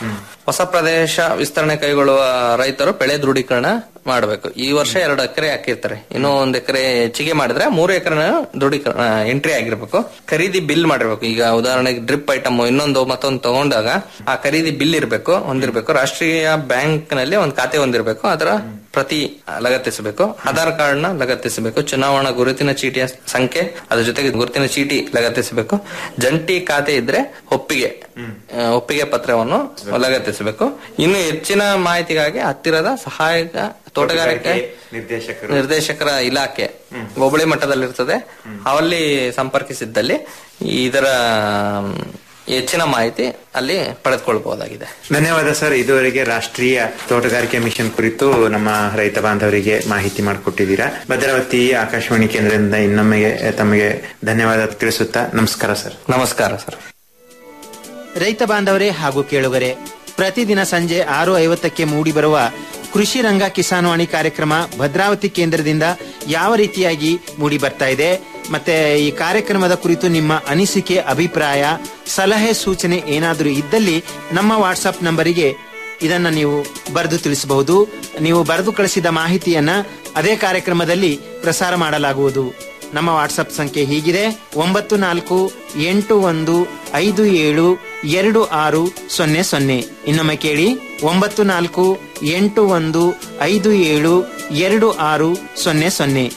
ಹೊಸ ಪ್ರದೇಶ ವಿಸ್ತರಣೆ ಕೈಗೊಳ್ಳುವ ರೈತರು ಬೆಳೆ ದೃಢೀಕರಣ ಮಾಡಬೇಕು ಈ ವರ್ಷ ಎರಡು ಎಕರೆ ಹಾಕಿರ್ತಾರೆ ಇನ್ನು ಒಂದ್ ಎಕರೆ ಹೆಚ್ಚಿಗೆ ಮಾಡಿದ್ರೆ ಮೂರು ಎಕರೆ ದೃಢೀಕರಣ ಎಂಟ್ರಿ ಆಗಿರ್ಬೇಕು ಖರೀದಿ ಬಿಲ್ ಮಾಡಿರ್ಬೇಕು ಈಗ ಉದಾಹರಣೆಗೆ ಡ್ರಿಪ್ ಐಟಮ್ ಇನ್ನೊಂದು ಮತ್ತೊಂದು ತಗೊಂಡಾಗ ಆ ಖರೀದಿ ಬಿಲ್ ಇರಬೇಕು ಹೊಂದಿರಬೇಕು ರಾಷ್ಟ್ರೀಯ ಬ್ಯಾಂಕ್ ನಲ್ಲಿ ಒಂದು ಖಾತೆ ಹೊಂದಿರಬೇಕು ಅದರ ಪ್ರತಿ ಲಗತ್ತಿಸಬೇಕು ಆಧಾರ್ ಕಾರ್ಡ್ ನ ಲಗತ್ತಿಸಬೇಕು ಚುನಾವಣಾ ಗುರುತಿನ ಚೀಟಿಯ ಸಂಖ್ಯೆ ಅದ್ರ ಜೊತೆಗೆ ಗುರುತಿನ ಚೀಟಿ ಲಗತ್ತಿಸಬೇಕು ಜಂಟಿ ಖಾತೆ ಇದ್ರೆ ಒಪ್ಪಿಗೆ ಆ, ಒಪ್ಪಿಗೆ ಪತ್ರವನ್ನು ಲಗತ್ತಿಸಬೇಕು ಇನ್ನು ಹೆಚ್ಚಿನ ಮಾಹಿತಿಗಾಗಿ ಹತ್ತಿರದ ಸಹಾಯಕ ತೋಟಗಾರಿಕೆ ನಿರ್ದೇಶಕರು ನಿರ್ದೇಶಕರ ಇಲಾಖೆ ಹೋಬಳಿ ಮಟ್ಟದಲ್ಲಿರ್ತದೆ ಅವಲ್ಲಿ ಸಂಪರ್ಕಿಸಿದ್ದಲ್ಲಿ ಇದರ ಮ್, ಹೆಚ್ಚಿನ ಮಾಹಿತಿ ಅಲ್ಲಿ ಪಡೆದುಕೊಳ್ಬಹುದಾಗಿದೆ ಧನ್ಯವಾದ ಸರ್ ಇದುವರೆಗೆ ರಾಷ್ಟ್ರೀಯ ತೋಟಗಾರಿಕೆ ಮಿಷನ್ ಕುರಿತು ನಮ್ಮ ರೈತ ಬಾಂಧವರಿಗೆ ಮಾಹಿತಿ ಮಾಡಿಕೊಟ್ಟಿದ್ದೀರಾ ಭದ್ರಾವತಿ ಆಕಾಶವಾಣಿ ಕೇಂದ್ರದಿಂದ ಇನ್ನೊಮ್ಮೆ ತಮಗೆ ಧನ್ಯವಾದ ತಿಳಿಸುತ್ತಾ ನಮಸ್ಕಾರ ಸರ್ ನಮಸ್ಕಾರ ಸರ್ ರೈತ ಬಾಂಧವರೇ ಹಾಗೂ ಕೇಳುಗರೆ ಪ್ರತಿದಿನ ಸಂಜೆ ಆರು ಐವತ್ತಕ್ಕೆ ಮೂಡಿಬರುವ ಕೃಷಿ ರಂಗ ಕಿಸಾನ್ವಾಣಿ ಕಾರ್ಯಕ್ರಮ ಭದ್ರಾವತಿ ಕೇಂದ್ರದಿಂದ ಯಾವ ರೀತಿಯಾಗಿ ಮೂಡಿ ಬರ್ತಾ ಇದೆ ಮತ್ತೆ ಈ ಕಾರ್ಯಕ್ರಮದ ಕುರಿತು ನಿಮ್ಮ ಅನಿಸಿಕೆ ಅಭಿಪ್ರಾಯ ಸಲಹೆ ಸೂಚನೆ ಏನಾದರೂ ಇದ್ದಲ್ಲಿ ನಮ್ಮ ವಾಟ್ಸಪ್ ನಂಬರಿಗೆ ಇದನ್ನ ನೀವು ಬರೆದು ತಿಳಿಸಬಹುದು ನೀವು ಬರೆದು ಕಳಿಸಿದ ಮಾಹಿತಿಯನ್ನ ಅದೇ ಕಾರ್ಯಕ್ರಮದಲ್ಲಿ ಪ್ರಸಾರ ಮಾಡಲಾಗುವುದು ನಮ್ಮ ವಾಟ್ಸಪ್ ಸಂಖ್ಯೆ ಹೀಗಿದೆ ಒಂಬತ್ತು ನಾಲ್ಕು ಎಂಟು ಒಂದು ಐದು ಏಳು ಎರಡು ಆರು ಸೊನ್ನೆ ಸೊನ್ನೆ ಇನ್ನೊಮ್ಮೆ ಕೇಳಿ ಒಂಬತ್ತು ನಾಲ್ಕು ಎಂಟು ಒಂದು ಐದು ಏಳು ಎರಡು ಆರು ಸೊನ್ನೆ ಸೊನ್ನೆ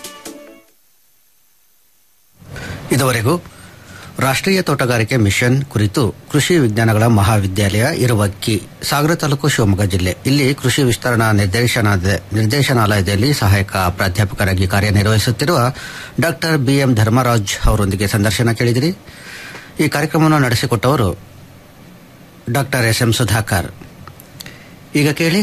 ಇದುವರೆಗೂ ರಾಷ್ಟ್ರೀಯ ತೋಟಗಾರಿಕೆ ಮಿಷನ್ ಕುರಿತು ಕೃಷಿ ವಿಜ್ಞಾನಗಳ ಮಹಾವಿದ್ಯಾಲಯ ಇರುವಕ್ಕಿ ಸಾಗರ ತಾಲೂಕು ಶಿವಮೊಗ್ಗ ಜಿಲ್ಲೆ ಇಲ್ಲಿ ಕೃಷಿ ವಿಸ್ತರಣಾ ನಿರ್ದೇಶನಾದ ನಿರ್ದೇಶನಾಲಯದಲ್ಲಿ ಸಹಾಯಕ ಪ್ರಾಧ್ಯಾಪಕರಾಗಿ ಕಾರ್ಯನಿರ್ವಹಿಸುತ್ತಿರುವ ಡಾಕ್ಟರ್ ಬಿಎಂ ಧರ್ಮರಾಜ್ ಅವರೊಂದಿಗೆ ಸಂದರ್ಶನ ಕೇಳಿದಿರಿ ಈ ಕಾರ್ಯಕ್ರಮವನ್ನು ನಡೆಸಿಕೊಟ್ಟವರು ಡಾಕ್ಟರ್ ಎಸ್ ಎಂ ಸುಧಾಕರ್ ಈಗ ಕೇಳಿ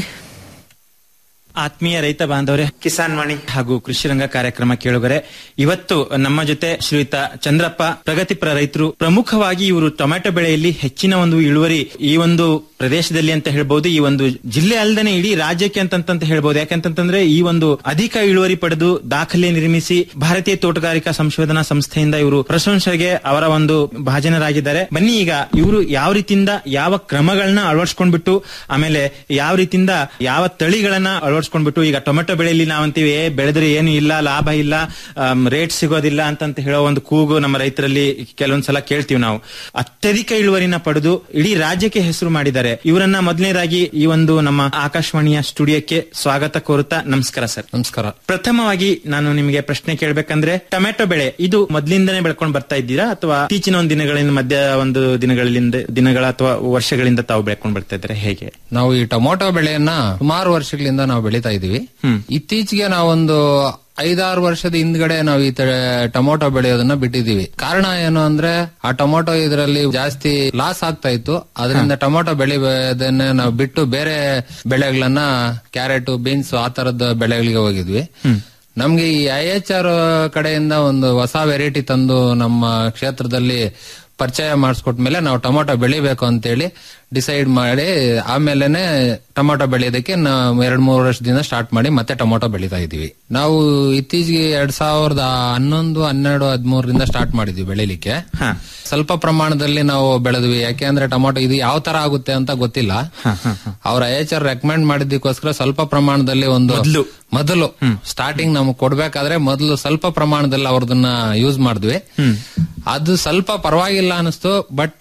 ಆತ್ಮೀಯ ರೈತ ಬಾಂಧವರೇ ಕಿಸಾನ್ ವಾಣಿ ಹಾಗೂ ಕೃಷಿ ರಂಗ ಕಾರ್ಯಕ್ರಮ ಕೇಳುಗರೆ ಇವತ್ತು ನಮ್ಮ ಜೊತೆ ಶ್ರೀಯುತ ಚಂದ್ರಪ್ಪ ಪ್ರಗತಿಪರ ರೈತರು ಪ್ರಮುಖವಾಗಿ ಇವರು ಟೊಮ್ಯಾಟೊ ಬೆಳೆಯಲ್ಲಿ ಹೆಚ್ಚಿನ ಒಂದು ಇಳುವರಿ ಈ ಒಂದು ಪ್ರದೇಶದಲ್ಲಿ ಅಂತ ಹೇಳ್ಬಹುದು ಈ ಒಂದು ಜಿಲ್ಲೆ ಅಲ್ಲದೆ ಇಡೀ ರಾಜ್ಯಕ್ಕೆ ಅಂತಂತ ಹೇಳ್ಬಹುದು ಯಾಕಂತಂದ್ರೆ ಈ ಒಂದು ಅಧಿಕ ಇಳುವರಿ ಪಡೆದು ದಾಖಲೆ ನಿರ್ಮಿಸಿ ಭಾರತೀಯ ತೋಟಗಾರಿಕಾ ಸಂಶೋಧನಾ ಸಂಸ್ಥೆಯಿಂದ ಇವರು ಪ್ರಶಂಸೆಗೆ ಅವರ ಒಂದು ಭಾಜನರಾಗಿದ್ದಾರೆ ಬನ್ನಿ ಈಗ ಇವರು ಯಾವ ರೀತಿಯಿಂದ ಯಾವ ಕ್ರಮಗಳನ್ನ ಅಳವಡಿಸ್ಕೊಂಡ್ಬಿಟ್ಟು ಆಮೇಲೆ ಯಾವ ರೀತಿಯಿಂದ ಯಾವ ತಳಿಗಳನ್ನ ಅಳವಡಿಸ್ಕೊಂಡ್ಬಿಟ್ಟು ಈಗ ಟೊಮೆಟೊ ಬೆಳೆಯಲ್ಲಿ ನಾವಂತೀವಿ ಏ, ಬೆಳೆದ್ರೆ ಏನು ಇಲ್ಲ ಲಾಭ ಇಲ್ಲ ರೇಟ್ ಸಿಗೋದಿಲ್ಲ ಅಂತಂತ ಹೇಳೋ ಒಂದು ಕೂಗು ನಮ್ಮ ರೈತರಲ್ಲಿ ಕೆಲವೊಂದ್ಸಲ ಕೇಳ್ತೀವಿ ನಾವು ಅತ್ಯಧಿಕ ಇಳುವರಿನ ಪಡೆದು ಇಡೀ ರಾಜ್ಯಕ್ಕೆ ಹೆಸರು ಮಾಡಿದ್ದಾರೆ ಇವರನ್ನ ಮೊದಲನೇದಾಗಿ ಈ ಒಂದು ನಮ್ಮ ಆಕಾಶವಾಣಿಯ ಸ್ಟುಡಿಯೋಕ್ಕೆ ಸ್ವಾಗತ ಕೋರುತ್ತಾ ನಮಸ್ಕಾರ ಸರ್ ನಮಸ್ಕಾರ ಪ್ರಥಮವಾಗಿ ನಾನು ನಿಮಗೆ ಪ್ರಶ್ನೆ ಕೇಳಬೇಕಂದ್ರೆ ಟೊಮೆಟೊ ಬೆಳೆ ಇದು ಮೊದಲಿಂದನೇ ಬೆಳ್ಕೊಂಡು ಬರ್ತಾ ಇದ್ದೀರಾ ಅಥವಾ ಇತ್ತೀಚಿನ ಒಂದು ದಿನಗಳಿಂದ ಮಧ್ಯ ಒಂದು ದಿನಗಳಿಂದ ದಿನಗಳ ಅಥವಾ ವರ್ಷಗಳಿಂದ ತಾವು ಬೆಳ್ಕೊಂಡು ಬರ್ತಾ ಇದ್ದಾರೆ ಹೇಗೆ ನಾವು ಈ ಟೊಮೊಟೊ ಬೆಳೆಯನ್ನ ಸುಮಾರು ವರ್ಷಗಳಿಂದ ನಾವು ಬೆಳೀತಾ ಇದೀವಿ ಇತ್ತೀಚೆಗೆ ನಾವೊಂದು ಐದಾರು ವರ್ಷದ ಹಿಂದ್ಗಡೆ ನಾವು ಈ ತರ ಟೊಮೊಟೊ ಬೆಳೆಯೋದನ್ನ ಬಿಟ್ಟಿದೀವಿ ಕಾರಣ ಏನು ಅಂದ್ರೆ ಆ ಟೊಮೊಟೊ ಇದರಲ್ಲಿ ಜಾಸ್ತಿ ಲಾಸ್ ಆಗ್ತಾ ಇತ್ತು ಅದರಿಂದ ಟೊಮೊಟೊ ಬೆಳೆಯೋದನ್ನ ನಾವು ಬಿಟ್ಟು ಬೇರೆ ಬೆಳೆಗಳನ್ನ ಕ್ಯಾರೆಟ್ ಬೀನ್ಸ್ ಆ ತರದ ಬೆಳೆಗಳಿಗೆ ಹೋಗಿದ್ವಿ ನಮ್ಗೆ ಈ ಐ ಎಚ್ ಆರ್ ಕಡೆಯಿಂದ ಒಂದು ಹೊಸ ವೆರೈಟಿ ತಂದು ನಮ್ಮ ಕ್ಷೇತ್ರದಲ್ಲಿ ಪರಿಚಯ ಮಾಡಿಸ್ಕೊಟ್ಮೇಲೆ ನಾವು ಟೊಮೊಟೊ ಬೆಳಿಬೇಕು ಅಂತೇಳಿ ಡಿಸೈಡ್ ಮಾಡಿ ಆಮೇಲೆನೆ ಟೊಮೊಟೊ ಬೆಳೆಯೋದಕ್ಕೆ ನಾವು ಎರಡ್ ಮೂರು ವರ್ಷದಿಂದ ಸ್ಟಾರ್ಟ್ ಮಾಡಿ ಮತ್ತೆ ಟೊಮೊಟೊ ಬೆಳೀತಾ ಇದೀವಿ ನಾವು ಇತ್ತೀಚೆಗೆ ಎರಡ್ ಸಾವಿರದ ಹನ್ನೊಂದು ಹನ್ನೆರಡು ಹದಿಮೂರರಿಂದ ಸ್ಟಾರ್ಟ್ ಮಾಡಿದ್ವಿ ಬೆಳಿಲಿಕ್ಕೆ ಸ್ವಲ್ಪ ಪ್ರಮಾಣದಲ್ಲಿ ನಾವು ಬೆಳೆದ್ವಿ ಯಾಕೆ ಅಂದ್ರೆ ಟೊಮೊಟೊ ಇದು ಯಾವ ತರ ಆಗುತ್ತೆ ಅಂತ ಗೊತ್ತಿಲ್ಲ ಅವ್ರ ಎಚ್ ಆರ್ ರೆಕಮೆಂಡ್ ಮಾಡಿದ್ದಕ್ಕೋಸ್ಕರ ಸ್ವಲ್ಪ ಪ್ರಮಾಣದಲ್ಲಿ ಒಂದು ಮೊದಲು ಸ್ಟಾರ್ಟಿಂಗ್ ನಮ್ಗೆ ಕೊಡ್ಬೇಕಾದ್ರೆ ಮೊದಲು ಸ್ವಲ್ಪ ಪ್ರಮಾಣದಲ್ಲಿ ಅವ್ರದನ್ನ ಯೂಸ್ ಮಾಡಿದ್ವಿ ಅದು ಸ್ವಲ್ಪ ಪರವಾಗಿಲ್ಲ ಅನಿಸ್ತು ಬಟ್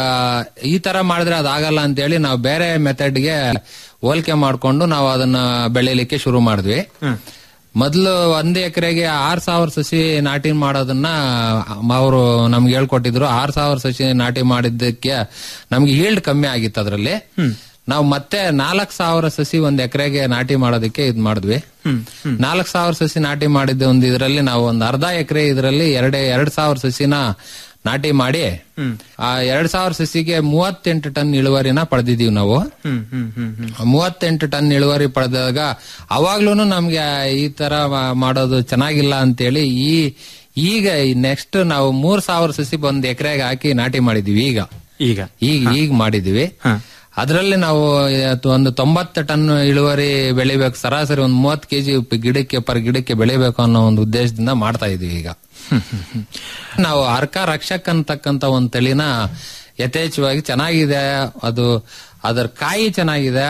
ಈ ತರ ಮಾಡಿದ್ರೆ ಅದಾಗಲ್ಲ ಅಂತೇಳಿ ನಾವು ಬೇರೆ ಮೆಥಡ್ಗೆ ಹೋಲಿಕೆ ಮಾಡ್ಕೊಂಡು ನಾವು ಅದನ್ನ ಬೆಳಿಲಿಕ್ಕೆ ಶುರು ಮಾಡಿದ್ವಿ ಮೊದಲು ಒಂದ್ ಎಕರೆಗೆ ಆರ್ ಸಾವಿರ ಸಸಿ ನಾಟಿ ಮಾಡೋದನ್ನ ಅವರು ನಮ್ಗೆ ಹೇಳ್ಕೊಟ್ಟಿದ್ರು ಆರ್ ಸಾವಿರ ಸಸಿ ನಾಟಿ ಮಾಡಿದ್ದಕ್ಕೆ ನಮ್ಗೆ ಈಲ್ಡ್ ಕಮ್ಮಿ ಆಗಿತ್ತು ಅದ್ರಲ್ಲಿ ನಾವು ಮತ್ತೆ ನಾಲ್ಕ್ ಸಾವಿರ ಸಸಿ ಒಂದ್ ಎಕರೆಗೆ ನಾಟಿ ಮಾಡೋದಕ್ಕೆ ಇದ್ ಮಾಡಿದ್ವಿ ನಾಲ್ಕ್ ಸಾವಿರ ಸಸಿ ನಾಟಿ ಮಾಡಿದ್ದ ಒಂದು ಇದರಲ್ಲಿ ನಾವು ಒಂದ್ ಅರ್ಧ ಎಕರೆ ಇದರಲ್ಲಿ ಎರಡ್ ಎರಡ್ ಸಾವಿರ ಸಸಿನ ನಾಟಿ ಮಾಡಿ ಆ ಎರಡ್ ಸಾವಿರ ಸಸಿಗೆ ಮೂವತ್ತೆಂಟು ಟನ್ ಇಳುವರಿನ ಪಡೆದಿದೀವಿ ನಾವು ಮೂವತ್ತೆಂಟು ಟನ್ ಇಳುವರಿ ಪಡೆದಾಗ ಅವಾಗ್ಲೂ ನಮ್ಗೆ ಈ ತರ ಮಾ- ಮಾಡೋದು ಚೆನ್ನಾಗಿಲ್ಲ ಅಂತೇಳಿ ಈ ಈಗ ನೆಕ್ಸ್ಟ್ ನಾವು ಮೂರ್ ಸಾವಿರ ಸಸಿ ಒಂದ್ ಎಕರೆಗೆ ಹಾಕಿ ನಾಟಿ ಮಾಡಿದೀವಿ ಈಗ ಈಗ ಈಗ ಈಗ ಮಾಡಿದೀವಿ ಅದರಲ್ಲಿ ನಾವು ಇವತ್ತು ಒಂದು ತೊಂಬತ್ತು ಟನ್ ಇಳುವರಿ ಬೆಳಿಬೇಕು ಸರಾಸರಿ ಒಂದು ಮೂವತ್ತು ಕೆಜಿ ಗಿಡಕ್ಕೆ ಪರ್ ಗಿಡಕ್ಕೆ ಬೆಳಿಬೇಕು ಅನ್ನೋ ಒಂದು ಉದ್ದೇಶದಿಂದ ಮಾಡ್ತಾ ಇದೀವಿ ಈಗ ನಾವು ಅರ್ಕ ರಕ್ಷಕ್ ಅಂತಕ್ಕಂತ ಒಂದು ತಳಿನ ಯಥೇಚ್ಛವಾಗಿ ಚೆನ್ನಾಗಿದೆ ಅದು ಅದರ ಕಾಯಿ ಚೆನ್ನಾಗಿದೆ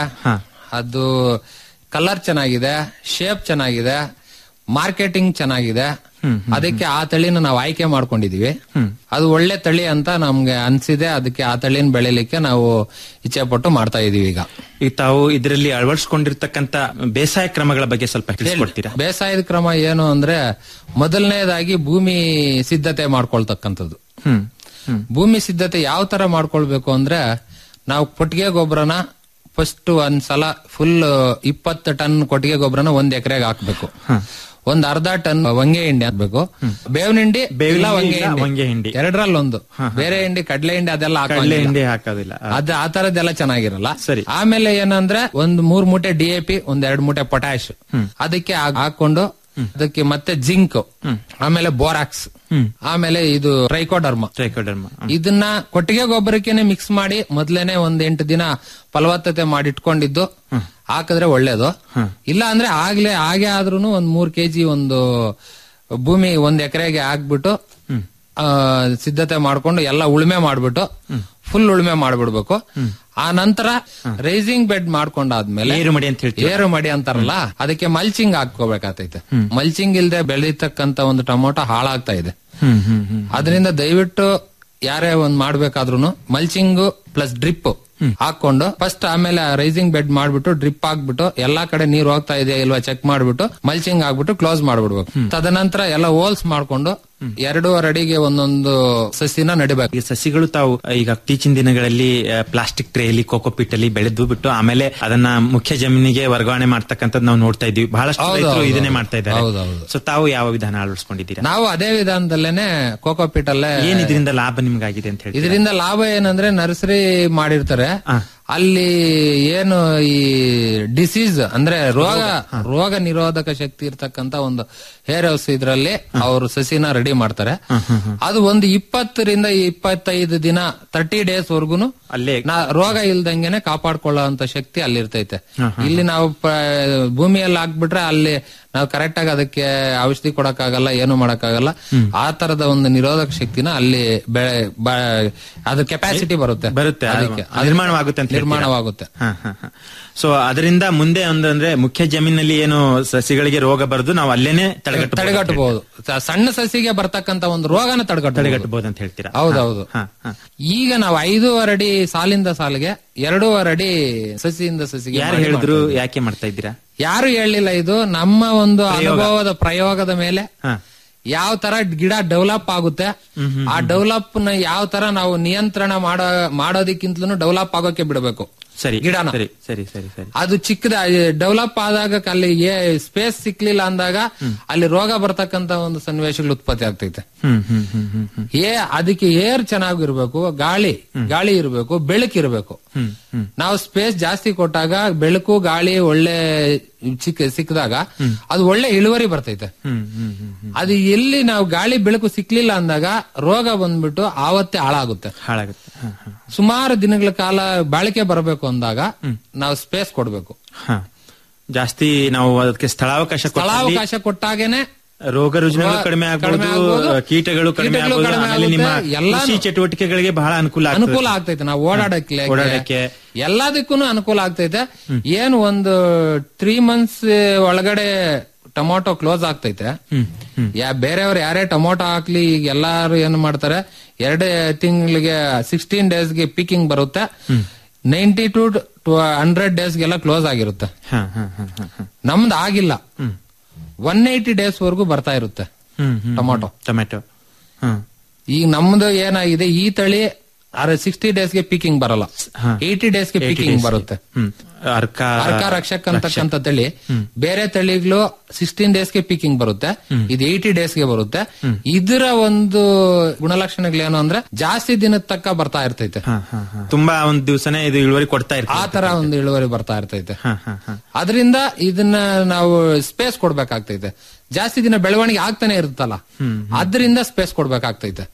ಅದು ಕಲರ್ ಚೆನ್ನಾಗಿದೆ ಶೇಪ್ ಚೆನ್ನಾಗಿದೆ ಮಾರ್ಕೆಟಿಂಗ್ ಚೆನ್ನಾಗಿದೆ ಅದಕ್ಕೆ ಆ ತಳಿನ ನಾವು ಆಯ್ಕೆ ಮಾಡ್ಕೊಂಡಿದೀವಿ ಅದು ಒಳ್ಳೆ ತಳಿ ಅಂತ ನಮ್ಗೆ ಅನ್ಸಿದೆ ಅದಕ್ಕೆ ಆ ತಳಿನ ಬೆಳಿಲಿಕ್ಕೆ ನಾವು ಇಚ್ಛೆ ಪಟ್ಟು ಮಾಡ್ತಾ ಇದೀವಿ ಈಗ ಈಗ ತಾವು ಇದರಲ್ಲಿ ಅಳವಡಿಸಿಕೊಂಡಿರ್ತಕ್ಕಂತ ಬೇಸಾಯ ಕ್ರಮಗಳ ಬಗ್ಗೆ ಸ್ವಲ್ಪ ತಿಳಿಸ್ಕೊಡ್ತೀರಾ ಬೇಸಾಯದ ಕ್ರಮ ಏನು ಅಂದ್ರೆ ಮೊದಲನೇದಾಗಿ ಭೂಮಿ ಸಿದ್ಧತೆ ಮಾಡ್ಕೊಳ್ತಕ್ಕಂಥದ್ದು ಹ್ಮ್ ಭೂಮಿ ಸಿದ್ಧತೆ ಯಾವ ತರ ಮಾಡ್ಕೊಳ್ಬೇಕು ಅಂದ್ರೆ ನಾವು ಕೊಟ್ಟಿಗೆ ಗೊಬ್ಬರನ ಫಸ್ಟ್ ಒಂದ್ ಸಲ ಫುಲ್ ಇಪ್ಪತ್ತು ಟನ್ ಕೊಟ್ಟಿಗೆ ಗೊಬ್ಬರನ ಒಂದ್ ಎಕರೆಗೆ ಹಾಕ್ಬೇಕು ಒಂದ್ ಅರ್ಧ ಟನ್ ವಂಗೆ ಹಿಂಡಿ ಹಾಕ್ಬೇಕು ಬೇವಿನ ಹಿಂಡಿ ಬೇವಿನ ಇಲ್ಲ ಹಿಂಡಿ ವಂಗೆ ಇಲ್ಲ ಹಿಂಡಿ ವಂಗೆ ಹಿಂಡಿ. ಎರಡರಲ್ಲಿ ಒಂದು ಬೇರೆ ಹಿಂಡಿ ಕಡ್ಲೆ ಹಿಂಡಿ ಅದೆಲ್ಲ ಕಡಲೆ ಹಾಕೋಂಗಿಲ್ಲ. ಹಿಂಡಿ ಹಾಕೋದಿಲ್ಲ ಅದ್ ಆ ತರದ್ದೆಲ್ಲ ಚೆನ್ನಾಗಿರಲ್ಲ ಸರಿ. ಆಮೇಲೆ ಏನಂದ್ರೆ ಒಂದ್ ಮೂರ್ ಮೂಟೆ ಡಿ ಎ ಪಿ ಒಂದ್ ಎರಡ್ ಮೂಟೆ ಪೊಟ್ಯಾಶ್ ಅದಕ್ಕೆ ಹಾಕ್- ಹಾಕೊಂಡು ಅದಕ್ಕೆ ಮತ್ತೆ ಜಿಂಕ್ ಆಮೇಲೆ ಬೋರಾಕ್ಸ್ ಆಮೇಲೆ ಇದು ಟ್ರೈಕೋಡರ್ಮ ಟ್ರೈಕೋಡರ್ಮ ಇದನ್ನ ಕೊಟ್ಟಿಗೆ ಗೊಬ್ಬರಕ್ಕೇನೆ ಮಿಕ್ಸ್ ಮಾಡಿ ಮೊದ್ಲೇನೆ ಒಂದ್ ಎಂಟು ದಿನ ಫಲವತ್ತತೆ ಮಾಡಿ ಇಟ್ಕೊಂಡಿದ್ದು ಹಾಕಿದ್ರೆ ಒಳ್ಳೇದು ಇಲ್ಲ ಅಂದ್ರೆ ಆಗ್ಲೇ ಹಾಗೆ ಆದ್ರೂನು ಒಂದ್ ಮೂರ್ ಕೆಜಿ ಒಂದು ಭೂಮಿ ಒಂದ್ ಎಕರೆಗೆ ಹಾಕ್ಬಿಟ್ಟು ಆ, ಸಿದ್ಧತೆ ಮಾಡ್ಕೊಂಡು ಎಲ್ಲ ಉಳುಮೆ ಮಾಡ್ಬಿಟ್ಟು ಫುಲ್ ಉಳುಮೆ ಮಾಡ್ಬಿಡ್ಬೇಕು ಆ ನಂತರ ರೈಸಿಂಗ್ ಬೆಡ್ ಮಾಡ್ಕೊಂಡಾದ್ಮೇಲೆ ಏರು ಮಡಿ ಅಂತ ಹೇಳ್ತೀವಿ ಏರು ಮಡಿ ಅಂತಾರಲ್ಲ ಅದಕ್ಕೆ ಮಲ್ಚಿಂಗ್ ಹಾಕೋಬೇಕಾಗ್ತೈತೆ ಮಲ್ಚಿಂಗ್ ಇಲ್ದೆ ಬೆಳೀತಕ್ಕಂತ ಒಂದು ಟೊಮೊಟೊ ಹಾಳಾಗ್ತಾ ಇದೆ ಹ್ಮ್ ಹ್ಮ್ ಹ್ಮ್ ಅದರಿಂದ ದಯವಿಟ್ಟು ಯಾರೇ ಒಂದ್ ಮಾಡ್ಬೇಕಾದ್ರೂ ಮಲ್ಚಿಂಗ್ ಪ್ಲಸ್ ಡ್ರಿಪ್ ಹಾಕೊಂಡು ಫಸ್ಟ್ ಆಮೇಲೆ ರೈಸಿಂಗ್ ಬೆಡ್ ಮಾಡ್ಬಿಟ್ಟು ಡ್ರಿಪ್ ಹಾಕ್ಬಿಟ್ಟು ಎಲ್ಲಾ ಕಡೆ ನೀರು ಹೋಗ್ತಾ ಇದೆಯಾ ಇಲ್ವಾ ಚೆಕ್ ಮಾಡ್ಬಿಟ್ಟು ಮಲ್ಚಿಂಗ್ ಹಾಕ್ಬಿಟ್ಟು ಕ್ಲೋಸ್ ಮಾಡ್ಬಿಡ್ಬೇಕು ತದನಂತರ ಎಲ್ಲ ಹೋಲ್ಸ್ ಮಾಡ್ಕೊಂಡು ಎರಡೂವರೆ ಅಡಿಗೆ ಒಂದೊಂದು ಸಸಿನ ನಡಿಬೇಕು ಈ ಸಸಿಗಳು ತಾವು ಈಗ ಇತ್ತೀಚಿನ ದಿನಗಳಲ್ಲಿ ಪ್ಲಾಸ್ಟಿಕ್ ಟ್ರೇಲಿ ಕೋಕೋಪಿಟ್ ಅಲ್ಲಿ ಬೆಳೆದು ಬಿಟ್ಟು ಆಮೇಲೆ ಅದನ್ನ ಮುಖ್ಯ ಜಮೀನಿಗೆ ವರ್ಗಾವಣೆ ಮಾಡ್ತಕ್ಕಂಥದ್ದು ನಾವು ನೋಡ್ತಾ ಇದ್ವಿ ಬಹಳಷ್ಟು ಹೌದು, ರೈತರು ಹೌದು, ಇದನ್ನೇ ಹೌದು. ಮಾಡ್ತಾ ಇದ್ದಾರೆ ಹೌದು, ಹೌದು. ಸೊ ತಾವು ಯಾವ ವಿಧಾನ ಅಳವಡಿಸ್ಕೊಂಡಿದ್ದೀರಾ ನಾವು ಅದೇ ವಿಧಾನದಲ್ಲೇನೆ ಕೋಕೋಪಿಟ್ ಅಲ್ಲೇ ಏನ್ ಇದರಿಂದ ಲಾಭ ನಿಮ್ಗಾಗಿದೆ ಅಂತ ಹೇಳಿ ಇದರಿಂದ ಲಾಭ ಏನಂದ್ರೆ ನರ್ಸರಿ ಮಾಡಿರ್ತಾರೆ ಅಲ್ಲಿ ಏನು ಈ ಡಿಸೀಸ್ ಅಂದ್ರೆ ರೋಗ ರೋಗ ನಿರೋಧಕ ಶಕ್ತಿ ಇರ್ತಕ್ಕಂತ ಒಂದು ಹೇರ್ ಹೌಸ್ ಇದ್ರಲ್ಲಿ ಅವರು ಸಸಿನ ರೆಡಿ ಮಾಡ್ತಾರೆ ಅದು ಒಂದು ಇಪ್ಪತ್ತರಿಂದ ಇಪ್ಪತ್ತೈದು ದಿನ ತರ್ಟಿ ಡೇಸ್ ವರ್ಗುನು ಅಲ್ಲೇ ನಾ- ರೋಗ ಇಲ್ದಂಗೆನೆ ಕಾಪಾಡ್ಕೊಳ್ಳೋ ಅಂತ ಶಕ್ತಿ ಅಲ್ಲಿರ್ತೈತೆ ಇಲ್ಲಿ ನಾವು ಪ- ಭೂಮಿಯಲ್ಲಿ ಹಾಕ್ಬಿಟ್ರೆ ಅಲ್ಲಿ ನಾವು ಕರೆಕ್ಟ್ ಆಗಿ ಅದಕ್ಕೆ ಔಷಧಿ ಕೊಡಕ್ಕಾಗಲ್ಲ ಏನು ಮಾಡಕ್ಕಾಗಲ್ಲ ಆ ತರದ ಒಂದು ನಿರೋಧಕ ಶಕ್ತಿನ ಅಲ್ಲಿ ಬೆಳೆ ಬ- ಅದ್ರ ಕೆಪಾಸಿಟಿ ಬರುತ್ತೆ ಬರುತ್ತೆ ಅದು ಅದಕ್ಕೆ ನಿರ್ಮಾಣವಾಗುತ್ತೆ ಅಂತ ಹೇಳ್ತೀರಾ? ನಿರ್ಮಾಣವಾಗುತ್ತೆ ಸೊ ಅದರಿಂದ ಮುಂದೆ ಒಂದು ಅಂದ್ರೆ ಮುಖ್ಯ ಜಮೀನಲ್ಲಿ ಏನು ಸಸಿಗಳಿಗೆ ರೋಗ ಬರದು ನಾವು ಅಲ್ಲೇನೆ ತಡೆಗಟ್ಟ ತಡೆಗಟ್ಟಬಹುದು ಸ- ಸಣ್ಣ ಸಸಿಗೆ ಬರ್ತಕ್ಕಂತ ಒಂದು ರೋಗನ ತಡೆಗಟ್ಟ ತಡೆಗಟ್ಟಬಹುದು ಅಂತ ಹೇಳ್ತೀರಾ ಹೌದೌದು ಈಗ ನಾವು ಐದೂವರೆ ಅಡಿ ಸಾಲಿಂದ ಸಾಲಿಗೆ ಎರಡೂವರೆ ಅಡಿ ಸಸಿಯಿಂದ ಸಸಿಗೆ ಯಾರು ಮಾಡಿ ಹೇಳಿದ್ರು ಮಾಡ್ತಾ ಇದ್ದೀವಿ. ಯಾಕೆ ಮಾಡ್ತಾ ಇದ್ದೀರಾ ಯಾರು ಹೇಳಿಲ್ಲ ಇದು ನಮ್ಮ ಒಂದು ಪ್ರಯೋಗ. ಅನುಭವದ ಪ್ರಯೋಗದ ಮೇಲೆ ಹಾ. ಯಾವ ತರ ಗಿಡ ಡೆವಲಪ್ ಆಗುತ್ತೆ ಆ ಡೆವಲಪ್ ನ ಯಾವ ತರ ನಾವು ನಿಯಂತ್ರಣ ಮಾಡೋ ಮಾಡೋದಕ್ಕಿಂತಲೂ ಡೆವಲಪ್ ಆಗೋಕೆ ಬಿಡಬೇಕು ಸರಿ ಗಿಡನ. ಸರಿ ಸರಿ ಸರಿ ಸರಿ ಅದು ಚಿಕ್ಕದ ಡೆವಲಪ್ ಆದಾಗ ಅಲ್ಲಿ ಸ್ಪೇಸ್ ಸಿಕ್ಲಿಲ್ಲ ಅಂದಾಗ ಅಲ್ಲಿ ರೋಗ ಬರ್ತಕ್ಕಂತ ಒಂದು ಸನ್ನಿವೇಶಗಳು ಉತ್ಪತ್ತಿ ಆಗ್ತೈತೆ ಹ್ಮ್ ಹ್ಮ್ ಹ್ಮ್ ಹ್ಮ್ ಹ್ಮ್ ಏ ಅದಕ್ಕೆ ಏರ್ ಚೆನ್ನಾಗಿರ್ಬೇಕು ಗಾಳಿ ಗಾಳಿ ಇರಬೇಕು ಬೆಳಕು ಇರಬೇಕು ನಾವು ಸ್ಪೇಸ್ ಜಾಸ್ತಿ ಕೊಟ್ಟಾಗ ಬೆಳಕು ಗಾಳಿ ಒಳ್ಳೆ ಚಿಕ್ಕ ಸಿಕ್ಕಿದಾಗ ಅದು ಒಳ್ಳೆ ಇಳುವರಿ ಬರ್ತೈತೆ ಹ್ಮ್ ಹ್ಮ್ ಹ್ಮ್ ಹ್ಮ್ ಅದು ಎಲ್ಲಿ ನಾವು ಗಾಳಿ ಬೆಳಕು ಸಿಕ್ಲಿಲ್ಲ ಅಂದಾಗ ರೋಗ ಬಂದ್ಬಿಟ್ಟು ಆವತ್ತೇ ಹಾಳಾಗುತ್ತೆ ಹಾಳಾಗುತ್ತೆ ಹ, ಹ. ಸುಮಾರು ದಿನಗಳ ಕಾಲ ಬಾಳಿಕೆ ಬರಬೇಕು ಅಂದಾಗ ನಾವು ಸ್ಪೇಸ್ ಕೊಡ್ಬೇಕು ಹ. ಜಾಸ್ತಿ ನಾವು ಅದಕ್ಕೆ ಸ್ಥಳಾವಕಾಶ ಕೊಟ್ಟಲ್ಲಿ ಸ್ಥಳಾವಕಾಶ ಕೊಟ್ಟಾಗೇನೆ ರೋಗ ರುಜಿನಗಳು ರೋಗ ಕಡಿಮೆ ಕಡಿಮೆ ಆಗ್ಬೋದು ಆಗ್ಬೋದು, ಕೀಟಗಳು ಕಡಿಮೆ ಕೀಟಗಳು ಆಗ್ಬೋದು ಕಡಿಮೆ ಆಮೇಲೆ ನಿಮ್ಮ ಆಗುತ್ತೆ, ಎಲ್ಲಾನು. ಕೃಷಿ ಚಟುವಟಿಕೆಗಳಿಗೆ ಬಹಳ ಅನುಕೂಲ ಆಗ್ತದೆ. ಅನುಕೂಲ ಆಗ್ತೈತೆ ನಾವು ಓಡಾಡಕ್ಕೆ ಓಡಾಡಕ್ಕೆ. ಎಲ್ಲದಕ್ಕೂ ಅನುಕೂಲ ಆಗ್ತೈತೆ ಏನು ಒಂದು ತ್ರೀ ಮಂತ್ಸ್ ಒಳಗಡೆ ಟೊಮೊಟೊ ಕ್ಲೋಸ್ ಆಗ್ತೈತೆ ಯಾ ಬೇರೆಯವ್ರು ಯಾರೇ ಟೊಮೊಟೊ ಹಾಕ್ಲಿ ಈಗ ಎಲ್ಲಾರು ಏನ್ ಮಾಡ್ತಾರೆ ಎರಡೇ ತಿಂಗಳಿಗೆ ಸಿಕ್ಸ್ಟೀನ್ ಡೇಸ್ಗೆ ಪೀಕಿಂಗ್ ಬರುತ್ತೆ ನೈಂಟಿ ಟು ಹಂಡ್ರೆಡ್ ಡೇಸ್ಗೆಲ್ಲ ಕ್ಲೋಸ್ ಆಗಿರುತ್ತೆ ಹ, ಹ, ಹ, ಹ, ಹ. ನಮ್ದು ಆಗಿಲ್ಲ ಒನ್ ಏಯ್ಟಿ ಡೇಸ್ ವರೆಗೂ ಬರ್ತಾ ಇರುತ್ತೆ ಹ್ಮ್, ಹ್ಮ್, ಟೊಮೊಟೊ ಟೊಮೆಟೊ ಹ್ಮ್ ಈಗ ನಮ್ದು ಏನಾಗಿದೆ ಈ ತಳಿ ಸಿಕ್ಸ್ಟಿ ಡೇಸ್ಗೆ ಪೀಕಿಂಗ್ ಬರಲ್ಲ ಹಾ. ಏಯ್ಟಿ ಡೇಸ್ಗೆ 80 ಪೀಕಿಂಗ್ days ಗೆ. ಬರುತ್ತೆ ಹ್ಮ್ ಅರ್ಕ ಅರ್ಕ ರಕ್ಷಕ್ ಅಂತಕ್ಕಂಥ ತಳಿ ಬೇರೆ ತಳಿಗಳು ಸಿಕ್ಸ್ಟೀನ್ ಡೇಸ್ಗೆ ಪೀಕಿಂಗ್ ಬರುತ್ತೆ ಇದು ಏಯ್ಟಿ ಡೇಸ್ಗೆ ಬರುತ್ತೆ ಇದರ ಒಂದು ಗುಣಲಕ್ಷಣಗಳೇನು ಅಂದ್ರೆ ಜಾಸ್ತಿ ದಿನದ ತಕ್ಕ ಬರ್ತಾ ಇರ್ತೈತೆ ಹ, ಹ, ಹ. ತುಂಬಾ ಒಂದ್ ದಿವಸನೇ ಇದು ಇಳುವರಿ ಕೊಡ್ತಾ ಆ ಇರ್ತದೆ ತರ ಒಂದು ಇಳುವರಿ ಬರ್ತಾ ಇರ್ತೈತೆ ಹ, ಹ, ಹ. ಅದರಿಂದ ಇದನ್ನ ನಾವು ಸ್ಪೇಸ್ ಕೊಡ್ಬೇಕಾಗ್ತೈತೆ ಜಾಸ್ತಿ ದಿನ ಬೆಳವಣಿಗೆ ಆಗ್ತಾನೆ ಇರುತ್ತಲ್ಲ ಅದರಿಂದ ಸ್ಪೇಸ್ ಕೊಡ್ಬೇಕಾಗ್ತೈತೆ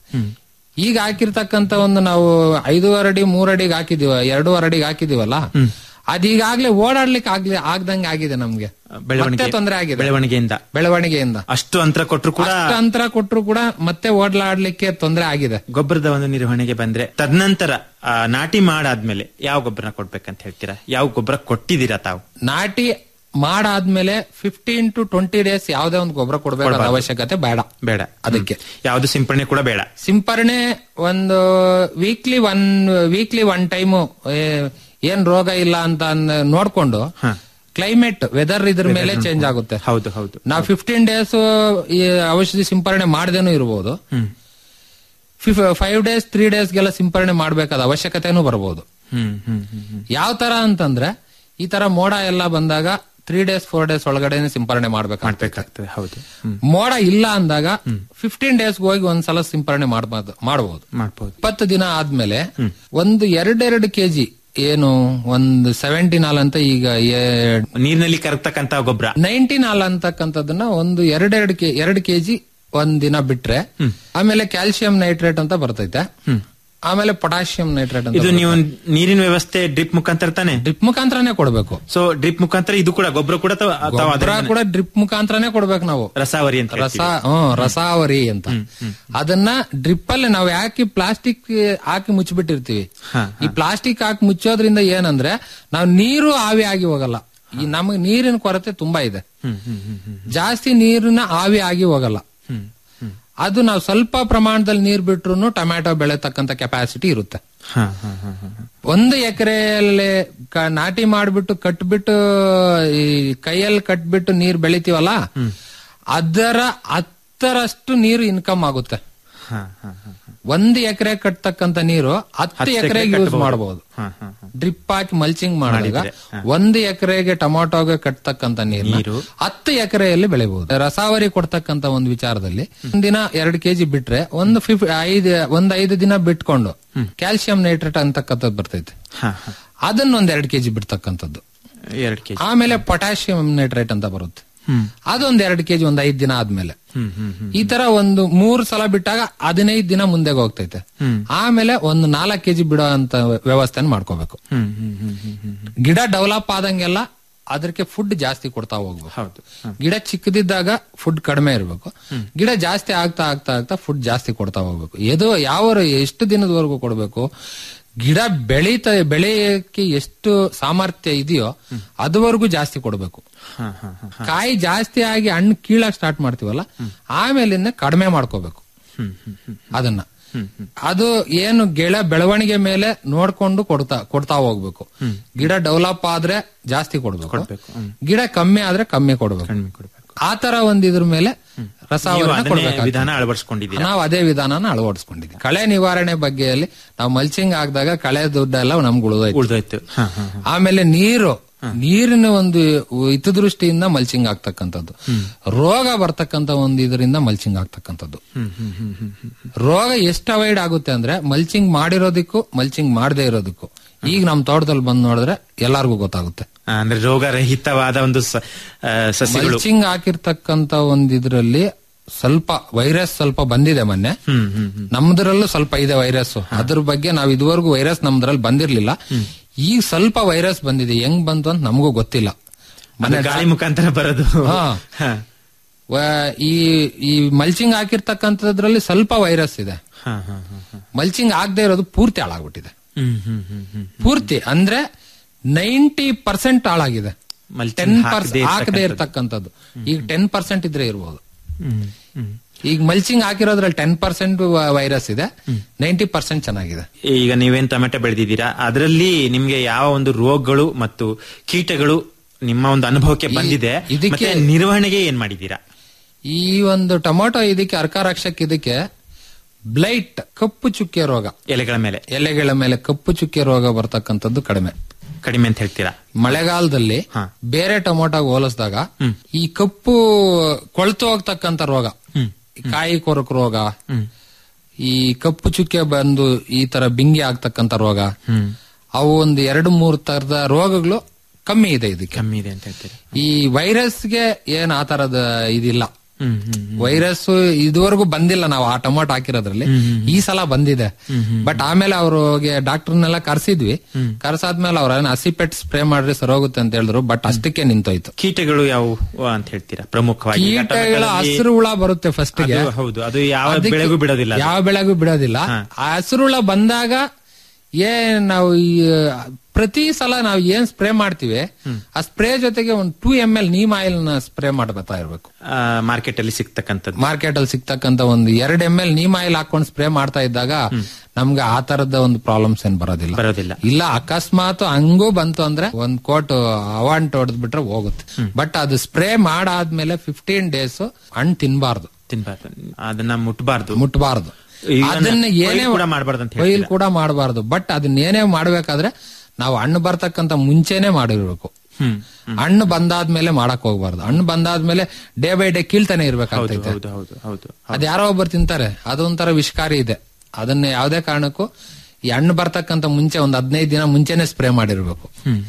ಈಗ ಹಾಕಿರ್ತಕ್ಕಂತ ಒಂದು ನಾವು ಐದೂವರೆ ಅಡಿ ಮೂರ್ ಅಡಿಗೆ ಹಾಕಿದೀವ ಎರಡೂವರೆ ಅಡಿಗೆ ಹಾಕಿದೀವಲ್ಲ ಅದೀಗಾಗ್ಲೇ ಓಡಾಡ್ಲಿಕ್ಕೆ ಆಗ್ಲಿ ಆಗ್ದಂಗೆ ಆಗಿದೆ ನಮ್ಗೆ ಬೆಳವಣಿಗೆ ಮತ್ತೆ ತೊಂದರೆ ಆಗಿದೆ ಬೆಳವಣಿಗೆಯಿಂದ ಬೆಳವಣಿಗೆಯಿಂದ ಅಷ್ಟು ಅಂತರ ಕೊಟ್ಟರು ಕೂಡ ಅಷ್ಟು ಅಂತರ ಕೊಟ್ಟರು ಕೂಡ ಮತ್ತೆ ಓಡಾಡ್ಲಿಕ್ಕೆ ತೊಂದರೆ ಆಗಿದೆ ಗೊಬ್ಬರದ ಒಂದು ನಿರ್ವಹಣೆಗೆ ಬಂದ್ರೆ ತದನಂತರ ಆ, ನಾಟಿ ಮಾಡಾದ್ಮೇಲೆ ಯಾವ ಗೊಬ್ಬರ ಕೊಡ್ಬೇಕಂತ ಹೇಳ್ತೀರಾ ಯಾವ ಗೊಬ್ಬರ ಕೊಟ್ಟಿದ್ದೀರಾ ತಾವು ನಾಟಿ ಮಾಡಾದ್ಮೇಲೆ ಫಿಫ್ಟೀನ್ ಟು ಟ್ವೆಂಟಿ ಡೇಸ್ ಯಾವ್ದೇ ಒಂದು ಗೊಬ್ಬರ ಕೊಡಬೇಕಾದ ಕೊಡ್ಬಾರ್ದು. ಅವಶ್ಯಕತೆ ಬೇಡ ಬೇಡ ಅದಕ್ಕೆ ಯಾವ್ದು ಸಿಂಪಡಣೆ ಕೂಡ ಬೇಡ ಸಿಂಪರಣೆ ಒಂದು weekly one weekly one time ಏನ್ ರೋಗ ಇಲ್ಲ ಅಂತ ಅಂದ್ ನೋಡ್ಕೊಂಡು ಕ್ಲೈಮೇಟ್ ವೆದರ್ ಇದ್ರ ಮೇಲೆ ಚೇಂಜ್ ಆಗುತ್ತೆ ಹೌದು ಹೌದು ನಾವು ಫಿಫ್ಟೀನ್ ಡೇಸ್ ಈ ಔಷಧಿ ಸಿಂಪರಣೆ ಮಾಡದೇನೂ ಇರಬಹುದು ಫೈವ್ ಡೇಸ್ ತ್ರೀ ಡೇಸ್ಗೆಲ್ಲ ಸಿಂಪರಣೆ ಮಾಡಬೇಕಾದ ಅವಶ್ಯಕತೆನೂ ಬರಬಹುದು ಹ್ಮ್ ಹ್ಮ್ ಹ್ಮ್ ಹ್ಮ್. ಯಾವ ತರ ಅಂತಂದ್ರೆ ಈ ತರ ಮೋಡ ಎಲ್ಲ ಬಂದಾಗ ತ್ರೀ ಡೇಸ್ ಫೋರ್ ಡೇಸ್ ಒಳಗಡೆನೆ ಸಿಂಪರಣೆ ಮಾಡ್ಬೇಕು ಮಾಡ್ಬೇಕಾಗ್ತದೆ ಹೌದು ಹ್ಮ್. ಮೋಡ ಇಲ್ಲ ಅಂದಾಗ ಫಿಫ್ಟೀನ್ ಡೇಸ್ ಹೋಗಿ ಒಂದ್ಸಲ ಸಿಂಪರಣೆ ಮಾಡಬಹುದು ಮಾಡಬಹುದು ಮಾಡ್ಬೋದು ಇಪ್ಪತ್ತು ದಿನ ಆದ್ಮೇಲೆ ಒಂದು ಎರಡೆರಡು ಕೆಜಿ ಏನು ಒಂದು ಸೆವೆಂಟಿ ನಾಲ್ ಅಂತ ಈಗ ನೀರಿನಲ್ಲಿ ಕರಗ್ತಕ್ಕಂತ ಗೊಬ್ಬರ ನೈಂಟಿ ನಾಲ್ ಅಂತಕ್ಕಂಥದ್ದನ್ನ ಒಂದು ಎರಡೆರಡು ಕೆ ಎರಡು ಕೆಜಿ ಒಂದ್ ದಿನ ಬಿಟ್ರೆ ಆಮೇಲೆ ಕ್ಯಾಲ್ಸಿಯಂ ನೈಟ್ರೇಟ್ ಅಂತ ಬರ್ತೈತೆ ಆಮೇಲೆ ಪೊಟ್ಯಾಷಿಯಂ ನೈಟ್ರೇಟ್ ಅಂತ ಇದು ನೀವು ನೀರಿನ ವ್ಯವಸ್ಥೆ ಡ್ರಿಪ್ ಮುಖಾಂತರ ತಾನೆ ಡ್ರಿಪ್ ಮುಖಾಂತರನೇ ಕೊಡ್ಬೇಕು ಸೊ ಡ್ರಿಪ್ ಮುಖಾಂತರ ಇದು ಕೂಡ ಗೊಬ್ಬರ ಕೂಡ ತಾವು- ತಾವು ಗೊಬ್ಬರ ಅದನ್ನ- ಕೂಡ ಡ್ರಿಪ್ ಮುಖಾಂತರನೇ ಕೊಡ್ಬೇಕು ನಾವು ರಸಾವರಿ ಅಂತ ರಸ ಹ್ಮ್ ರಸಾವರಿ ಅಂತ ಅದನ್ನ ಡ್ರಿಪ್ ಅಲ್ಲಿ ನಾವು ಯಾಕೆ ಪ್ಲಾಸ್ಟಿಕ್ ಹಾಕಿ ಮುಚ್ಚಿಬಿಟ್ಟಿರ್ತೀವಿ ಈ ಪ್ಲಾಸ್ಟಿಕ್ ಹಾಕಿ ಮುಚ್ಚೋದ್ರಿಂದ ಏನಂದ್ರೆ ನಾವು ನೀರು ಆವಿ ಆಗಿ ಹೋಗಲ್ಲ ಈ ನಮಗೆ ನೀರಿನ ಕೊರತೆ ತುಂಬಾ ಇದೆ ಜಾಸ್ತಿ ನೀರಿನ ಆವಿ ಆಗಿ ಹೋಗಲ್ಲ ಅದು ನಾವು ಸ್ವಲ್ಪ ಪ್ರಮಾಣದಲ್ಲಿ ನೀರ್ ಬಿಟ್ರು ಟೊಮ್ಯಾಟೊ ಬೆಳೆತಕ್ಕಂತ ಕೆಪಾಸಿಟಿ ಇರುತ್ತೆ ಹಾ, ಹಾ, ಹಾ, ಹಾ, ಹಾ. ಒಂದು ಎಕರೆಯಲ್ಲಿ ನಾಟಿ ಮಾಡ್ಬಿಟ್ಟು ಕಟ್ಬಿಟ್ಟು ಈ ಕೈಯಲ್ಲಿ ಕಟ್ಬಿಟ್ಟು ನೀರ್ ಬೆಳಿತೀವಲ್ಲ ಅದರ ಹತ್ತರಷ್ಟು ನೀರು ಇನ್ಕಮ್ ಆಗುತ್ತೆ ಹಾ, ಹಾ, ಹಾ, ಹಾ. ಒಂದು ಎಕರೆ ಕಟ್ತಕ್ಕಂತ ನೀರು ಹತ್ತು ಹತ್ತು ಎಕರೆ ಎಕರೆಗೆ ಯೂಸ್ ಕಟ್ಬೋದು. ಮಾಡಬಹುದು ಹಾ, ಹಾ, ಹಾ. ಡ್ರಿಪ್ ಹಾಕಿ ಮಲ್ಚಿಂಗ್ ಮಾಡಿದಾಗ ಮಾಡಿದ್ರೆ, ಹಾ. ಒಂದು ಎಕರೆಗೆ ಟೊಮಾಟೋಗೆ ಕಟ್ತಕ್ಕಂತ ನೀರು ನೀರು. ಹತ್ತು ಎಕರೆಯಲ್ಲಿ ಬೆಳೆಬಹುದು ರಸಾವರಿ ಕೊಡ್ತಕ್ಕಂತ ಒಂದು ವಿಚಾರದಲ್ಲಿ ಒಂದಿನ ಎರಡು ಕೆಜಿ ಬಿಟ್ರೆ ಒಂದು ಫಿಫ್ ಐದು ಒಂದ್ ಐದು ದಿನ ಬಿಟ್ಕೊಂಡು ಕ್ಯಾಲ್ಸಿಯಂ ನೈಟ್ರೇಟ್ ಅಂತಕ್ಕಂಥದ್ದು ಬರ್ತೈತೆ ಹಾ, ಹಾ. ಅದನ್ನ ಒಂದ್ ಎರಡು ಕೆಜಿ ಬಿಡ್ತಕ್ಕಂಥದ್ದು ಎರಡು ಕೆಜಿ ಆಮೇಲೆ ಪೊಟ್ಯಾಷಿಯಂ ನೈಟ್ರೇಟ್ ಅಂತ ಬರುತ್ತೆ ಹ್ಮ್ ಅದೊಂದ್ ಎರಡು ಕೆಜಿ ಒಂದ್ ಐದ್ ದಿನ ಆದ್ಮೇಲೆ ಹ್ಮ್ ಹ್ಮ್ ಹ್ಮ್ ಈ ತರ ಒಂದು ಮೂರ್ ಸಲ ಬಿಟ್ಟಾಗ ಹದಿನೈದು ದಿನ ಮುಂದೆ ಹೋಗ್ತೈತೆ ಹ್ಮ್. ಆಮೇಲೆ ಒಂದು ನಾಲ್ಕು ಕೆಜಿ ಬಿಡೋ ಅಂತ ವ್ಯವಸ್ಥೆ ಮಾಡ್ಕೋಬೇಕು ಹ್ಮ್ ಹ್ಮ್ ಹ್ಮ್ ಹ್ಮ್ ಹ್ಮ್ ಹ್ಮ್. ಗಿಡ ಡೆವಲಪ್ ಆದಂಗೆಲ್ಲ ಅದಕ್ಕೆ ಫುಡ್ ಜಾಸ್ತಿ ಕೊಡ್ತಾ ಹೋಗ್ಬೇಕು ಹೌದು ಹಾ. ಗಿಡ ಚಿಕ್ಕದಿದ್ದಾಗ ಫುಡ್ ಕಡಿಮೆ ಇರಬೇಕು ಗಿಡ ಜಾಸ್ತಿ ಆಗ್ತಾ ಆಗ್ತಾ ಆಗ್ತಾ ಫುಡ್ ಜಾಸ್ತಿ ಕೊಡ್ತಾ ಹೋಗ್ಬೇಕು ಇದು ಯಾವ ಎಷ್ಟು ದಿನದವರೆಗೂ ಕೊಡಬೇಕು ಗಿಡ ಬೆಳೀತ ಬೆಳೆಯಕ್ಕೆ ಎಷ್ಟು ಸಾಮರ್ಥ್ಯ ಇದೆಯೋ ಅದುವರೆಗೂ ಜಾಸ್ತಿ ಕೊಡಬೇಕು ಹಾ, ಹಾ, ಹಾ, ಹಾ. ಕಾಯಿ ಜಾಸ್ತಿ ಆಗಿ ಹಣ್ಣು ಕೀಳಕ್ ಸ್ಟಾರ್ಟ್ ಮಾಡ್ತೀವಲ್ಲ ಆಮೇಲಿಂದ ಕಡಿಮೆ ಮಾಡ್ಕೋಬೇಕು ಹ್ಮ್ ಹ್ಮ್ ಹ್ಮ್ ಅದನ್ನ ಅದು ಏನು ಗಿಡ ಬೆಳವಣಿಗೆ ಮೇಲೆ ನೋಡ್ಕೊಂಡು ಕೊಡ್ತಾ ಕೊಡ್ತಾ ಹೋಗ್ಬೇಕು ಗಿಡ ಡೆವಲಪ್ ಆದ್ರೆ ಜಾಸ್ತಿ ಕೊಡ್ಬೇಕು ಕೊಡ್ಬೇಕು, ಹ್ಮ್. ಗಿಡ ಕಮ್ಮಿ ಆದ್ರೆ ಕಮ್ಮಿ ಕೊಡ್ಬೇಕು ಕಡಿಮೆ ಕೊಡ್ಬೇಕು ಆ ತರ ಒಂದ್ ಇದ್ರ ಮೇಲೆ ನೀವು ರಸಾವರಣ ಅದನ್ನೇ ಕೊಡ್ಬೇಕಾಗ್ತದೆ. ವಿಧಾನ ಅಳವಡಿಸ್ಕೊಂಡಿದ್ದೀರಾ ನಾವು ಅದೇ ವಿಧಾನನ ಅಳವಡಿಸ್ಕೊಂಡಿದ್ವಿ ಕಳೆ ನಿವಾರಣೆ ಬಗ್ಗೆಯಲ್ಲಿ ನಾವು ಮಲ್ಚಿಂಗ್ ಆಗಿದಾಗ ಕಳೆ ದುಡ್ಡೆಲ್ಲ ನಮ್ಗೆ ಉಳಿದೋಯ್ತು ಉಳ್ದೋಯ್ತು ಹಾ, ಹಾ, ಹಾ. ಆಮೇಲೆ ನೀರು ನೀರಿನ ಒಂದು ಹಿತದೃಷ್ಟಿಯಿಂದ ಮಲ್ಚಿಂಗ್ ಆಗ್ತಕ್ಕಂಥದ್ದು ರೋಗ ಬರ್ತಕ್ಕಂಥ ಒಂದು ಇದರಿಂದ ಮಲ್ಚಿಂಗ್ ಆಗ್ತಕ್ಕಂಥದ್ದು ಹ್ಮ್ ಹ್ಮ್ ಹ್ಮ್ ಹ್ಮ್ ಹ್ಮ್. ರೋಗ ಎಷ್ಟು ಅವಾಯ್ಡ್ ಆಗುತ್ತೆ ಅಂದ್ರೆ ಮಲ್ಚಿಂಗ್ ಮಾಡಿರೋದಕ್ಕೂ ಮಲ್ಚಿಂಗ್ ಮಾಡದೇ ಇರೋದಕ್ಕೂ ಈಗ ನಮ್ ತೋಟದಲ್ಲಿ ಬಂದ್ ನೋಡಿದ್ರೆ ಎಲ್ಲಾರ್ಗೂ ಗೊತ್ತಾಗುತ್ತೆ ಆ, ಅಂದ್ರೆ ರೋಗರಹಿತವಾದ ಒಂದು ಸ- ಆ, ಸಸ್ಯಗಳು ಮಲ್ಚಿಂಗ್ ಹಾಕಿರ್ತಕ್ಕಂತ ಒಂದ್ ಇದ್ರಲ್ಲಿ ಸ್ವಲ್ಪ ವೈರಸ್ ಸ್ವಲ್ಪ ಬಂದಿದೆ ಮೊನ್ನೆ ಹ್ಮ್ ಹ್ಮ್ ಹ್ಮ್ ನಮ್ದ್ರಲ್ಲೂ ಸ್ವಲ್ಪ ಇದೆ ವೈರಸ್ ಅದ್ರ ಬಗ್ಗೆ ನಾವ್ ಇದುವರೆಗೂ ವೈರಸ್ ನಮ್ದ್ರಲ್ಲಿ ಬಂದಿರ್ಲಿಲ್ಲ ಈಗ ಸ್ವಲ್ಪ ವೈರಸ್ ಬಂದಿದೆ ಹೆಂಗ್ ಬಂತು ಅಂತ ನಮಗೂ ಗೊತ್ತಿಲ್ಲ ಅದು ಮೊನ್ನೆ ಗಾಳಿ ಮುಖಾಂತರ ಬರೋದು ಹಾ. ಹಾ. ವ- ಈ ಈ ಮಲ್ಚಿಂಗ್ ಹಾಕಿರ್ತಕ್ಕಂಥದ್ರಲ್ಲಿ ಸ್ವಲ್ಪ ವೈರಸ್ ಇದೆ ಹಾ, ಹಾ, ಹಾ, ಹಾ. ಮಲ್ಚಿಂಗ್ ಆಗದೆ ಇರೋದು ಪೂರ್ತಿ ಹಾಳಾಗ್ಬಿಟ್ಟಿದೆ ಹ್ಮ್ ಹ್ಮ್ ಹ್ಮ್ ಹ್ಮ್ ಪೂರ್ತಿ ಅಂದ್ರೆ ನೈಂಟಿ ಪರ್ಸೆಂಟ್ ಹಾಳಾಗಿದೆ Mulching ಟೆನ್ ಹಾಕದೇ ಪರ್ಸೆಂಟ್ ಹಾಕದೇ ಇರ್ತಕ್ಕಂಥದ್ದು. ಇರ್ತಕ್ಕಂಥದ್ದು ಈಗ ಟೆನ್ ಪರ್ಸೆಂಟ್ ಇದ್ರೆ ಇರ್ಬೋದು ಹ್ಮ್ ಹ್ಮ್ ಈಗ ಮಲ್ಚಿಂಗ್ ಹಾಕಿರೋದ್ರಲ್ಲಿ ಟೆನ್ ಪರ್ಸೆಂಟ್ ವೈರಸ್ ಇದೆ ನೈಂಟಿ ಪರ್ಸೆಂಟ್ ಚೆನ್ನಾಗಿದೆ ಈಗ ನೀವೇನ್ ಟೊಮೆಟೊ ಬೆಳೆದಿದ್ದೀರಾ ಅದರಲ್ಲಿ ನಿಮ್ಗೆ ಯಾವ ಒಂದು ರೋಗಗಳು ಮತ್ತು ಕೀಟಗಳು ನಿಮ್ಮ ಒಂದು ಅನುಭವಕ್ಕೆ ಈ- ಬಂದಿದೆ ಇದಕ್ಕೆ- ಮತ್ತೆ ನಿರ್ವಹಣೆಗೆ ಏನ್ ಮಾಡಿದ್ದೀರಾ ಈ ಒಂದು ಟೊಮೊಟೊ ಇದಕ್ಕೆ ಅರ್ಕ ರಕ್ಷಕ್ ಇದಕ್ಕೆ ಬ್ಲೈಟ್ ಕಪ್ಪು ಚುಕ್ಕೆ ರೋಗ ಎಲೆಗಳ ಮೇಲೆ ಎಲೆಗಳ ಮೇಲೆ ಕಪ್ಪು ಚುಕ್ಕೆ ರೋಗ ಬರ್ತಕ್ಕಂಥದ್ದು ಕಡಿಮೆ ಕಡಿಮೆ ಅಂತ ಹೇಳ್ತೀರಾ ಮಳೆಗಾಲದಲ್ಲಿ ಹಾ. ಬೇರೆ ಟೊಮೊಟೊ ಹೋಲಿಸಿದಾಗ ಹ್ಮ್. ಈ ಕಪ್ಪು ಕೊಳ್ತು ಹೋಗ್ತಕ್ಕಂಥ ರೋಗ ಹ್ಮ್. ಈ ಕಾಯಿ ಕೊರಕು ರೋಗ ಹ್ಮ್ ಈ ಕಪ್ಪು ಚುಕ್ಕೆ ಬಂದು ಈ ತರ ಬಿಂಗಿ ಆಗ್ತಕ್ಕಂಥ ರೋಗ ಹ್ಮ್ ಅವು ಒಂದು ಎರಡು ಮೂರು ತರದ ರೋಗಗಳು ಕಮ್ಮಿ ಇದೆ ಇದಕ್ಕೆ ಕಮ್ಮಿ ಇದೆ ಅಂತ ಹೇಳ್ತೀರಾ ಈ ವೈರಸ್ಗೆ ಏನ್ ಆ ತರದ ಇದಿಲ್ಲ ವೈರಸ್ ಇದುವರೆಗೂ ಬಂದಿಲ್ಲ ನಾವು ಆ ಟೊಮಾಟೊ ಹಾಕಿರೋದ್ರಲ್ಲಿ ಈ ಸಲ ಬಂದಿದೆ ಬಟ್ ಆಮೇಲೆ ಅವ್ರಿಗೆ ಡಾಕ್ಟರ್ನೆಲ್ಲ ಕರ್ಸಿದ್ವಿ ಕರ್ಸಾದ್ಮೇಲೆ ಅವ್ರ ಹಸಿಪೆಟ್ ಸ್ಪ್ರೇ ಮಾಡ್ರಿ ಸರೋಗುತ್ತೆ ಅಂತ ಹೇಳಿದ್ರು ಬಟ್ ಅಷ್ಟಕ್ಕೆ ನಿಂತೋಯ್ತು ಕೀಟಗಳು ಯಾವುವು ಅಂತ ಹೇಳ್ತೀರಾ ಪ್ರಮುಖವಾಗಿ ಈಗ ಕೀಟಗಳ ಟೊಮೆಟೊದಲ್ಲಿ ಹಸಿರು ಹುಳ ಬರುತ್ತೆ ಫಸ್ಟ್ ಗೆ ಅದು ಹೌದು ಅದು ಯಾವ ಅದಕ್ಕೆ ಬೆಳೆಗೂ ಬಿಡೋದಿಲ್ಲ ಅದು. ಯಾವ ಬೆಳೆಗೂ ಬಿಡೋದಿಲ್ಲ ಆ ಹಸಿರು ಹುಳ ಬಂದಾಗ ಏನ್ ನಾವು ಈ ಪ್ರತಿ ಸಲ ನಾವು ಏನ್ ಸ್ಪ್ರೇ ಮಾಡ್ತೀವಿ ಆ ಸ್ಪ್ರೇ ಜೊತೆಗೆ ಒಂದು two M L neem oil ನ ಸ್ಪ್ರೇ ಮಾಡ್ತಾ ಇರ್ಬೇಕು ಆ, ಮಾರ್ಕೆಟ್ ಅಲ್ಲಿ ಸಿಗ್ತಕ್ಕಂಥದ್ದು ಮಾರ್ಕೆಟ್ ಅಲ್ಲಿ ಸಿಗ್ತಕ್ಕಂತ ಒಂದು ಎರಡ್ ಎಂ ಎಲ್ ನೀಮ್ ಆಯಿಲ್ ಹಾಕೊಂಡು ಸ್ಪ್ರೇ ಮಾಡ್ತಾ ಇದ್ದಾಗ ನಮ್ಗೆ ಆ ತರದ ಒಂದು ಪ್ರಾಬ್ಲಮ್ಸ್ ಏನ್ ಬರೋದಿಲ್ಲ ಬರೋದಿಲ್ಲ ಇಲ್ಲ ಅಕಸ್ಮಾತ್ ಹಂಗೂ ಬಂತು ಅಂದ್ರೆ ಒಂದ್ ಕೋಟ್ ಅವಾಂಟ್ ಹೊಡೆದ್ ಬಿಟ್ರೆ ಹೋಗುತ್ತೆ ಬಟ್ ಅದು ಸ್ಪ್ರೇ ಮಾಡಾದ್ಮೇಲೆ ಫಿಫ್ಟೀನ್ ಡೇಸ್ ಹಣ್ಣು ತಿನ್ಬಾರ್ದು ತಿನ್ಬಾರ್ದು ಅದನ್ನ ಮುಟ್ಬಾರ್ದು ಮುಟ್ಬಾರ್ದು ಈಗ ಅದನ್ನ ಕೊಯ್ಲು ಏನೇ ಕೂಡ ಮಾಡ್ಬಾರ್ದು ಅಂತ ಕೊಯ್ಲು ಕೂಡ ಮಾಡಬಾರ್ದು ಬಟ್ ಅದನ್ನ ಏನೇ ಮಾಡ್ಬೇಕಾದ್ರೆ ನಾವು ಹಣ್ಣು ಬರ್ತಕ್ಕಂತ ಮುಂಚೆನೆ ಮಾಡಿರ್ಬೇಕು ಹ್ಮ್ ಹಣ್ಣು ಬಂದಾದ್ಮೇಲೆ ಮಾಡಕ್ ಹೋಗ್ಬಾರ್ದು ಹಣ್ಣು ಬಂದಾದ್ಮೇಲೆ ಡೇ ಬೈ ಡೇ ಕೀಳ್ತಾನೆ ಇರ್ಬೇಕಾಗ್ತೈತೆ ಹೌದು ಹೌದು ಹೌದು ಅದ್ ಯಾರೋ ಒಬ್ಬರು ತಿಂತಾರೆ ಅದೊಂಥರ ವಿಷಕಾರಿ ಇದೆ ಅದನ್ನ ಯಾವ್ದೇ ಕಾರಣಕ್ಕೂ ಈ ಹಣ್ಣು ಬರ್ತಕ್ಕಂತ ಮುಂಚೆ ಒಂದ್ ಹದಿನೈದು ದಿನ ಮುಂಚೆನೆ ಸ್ಪ್ರೇ ಮಾಡಿರ್ಬೇಕು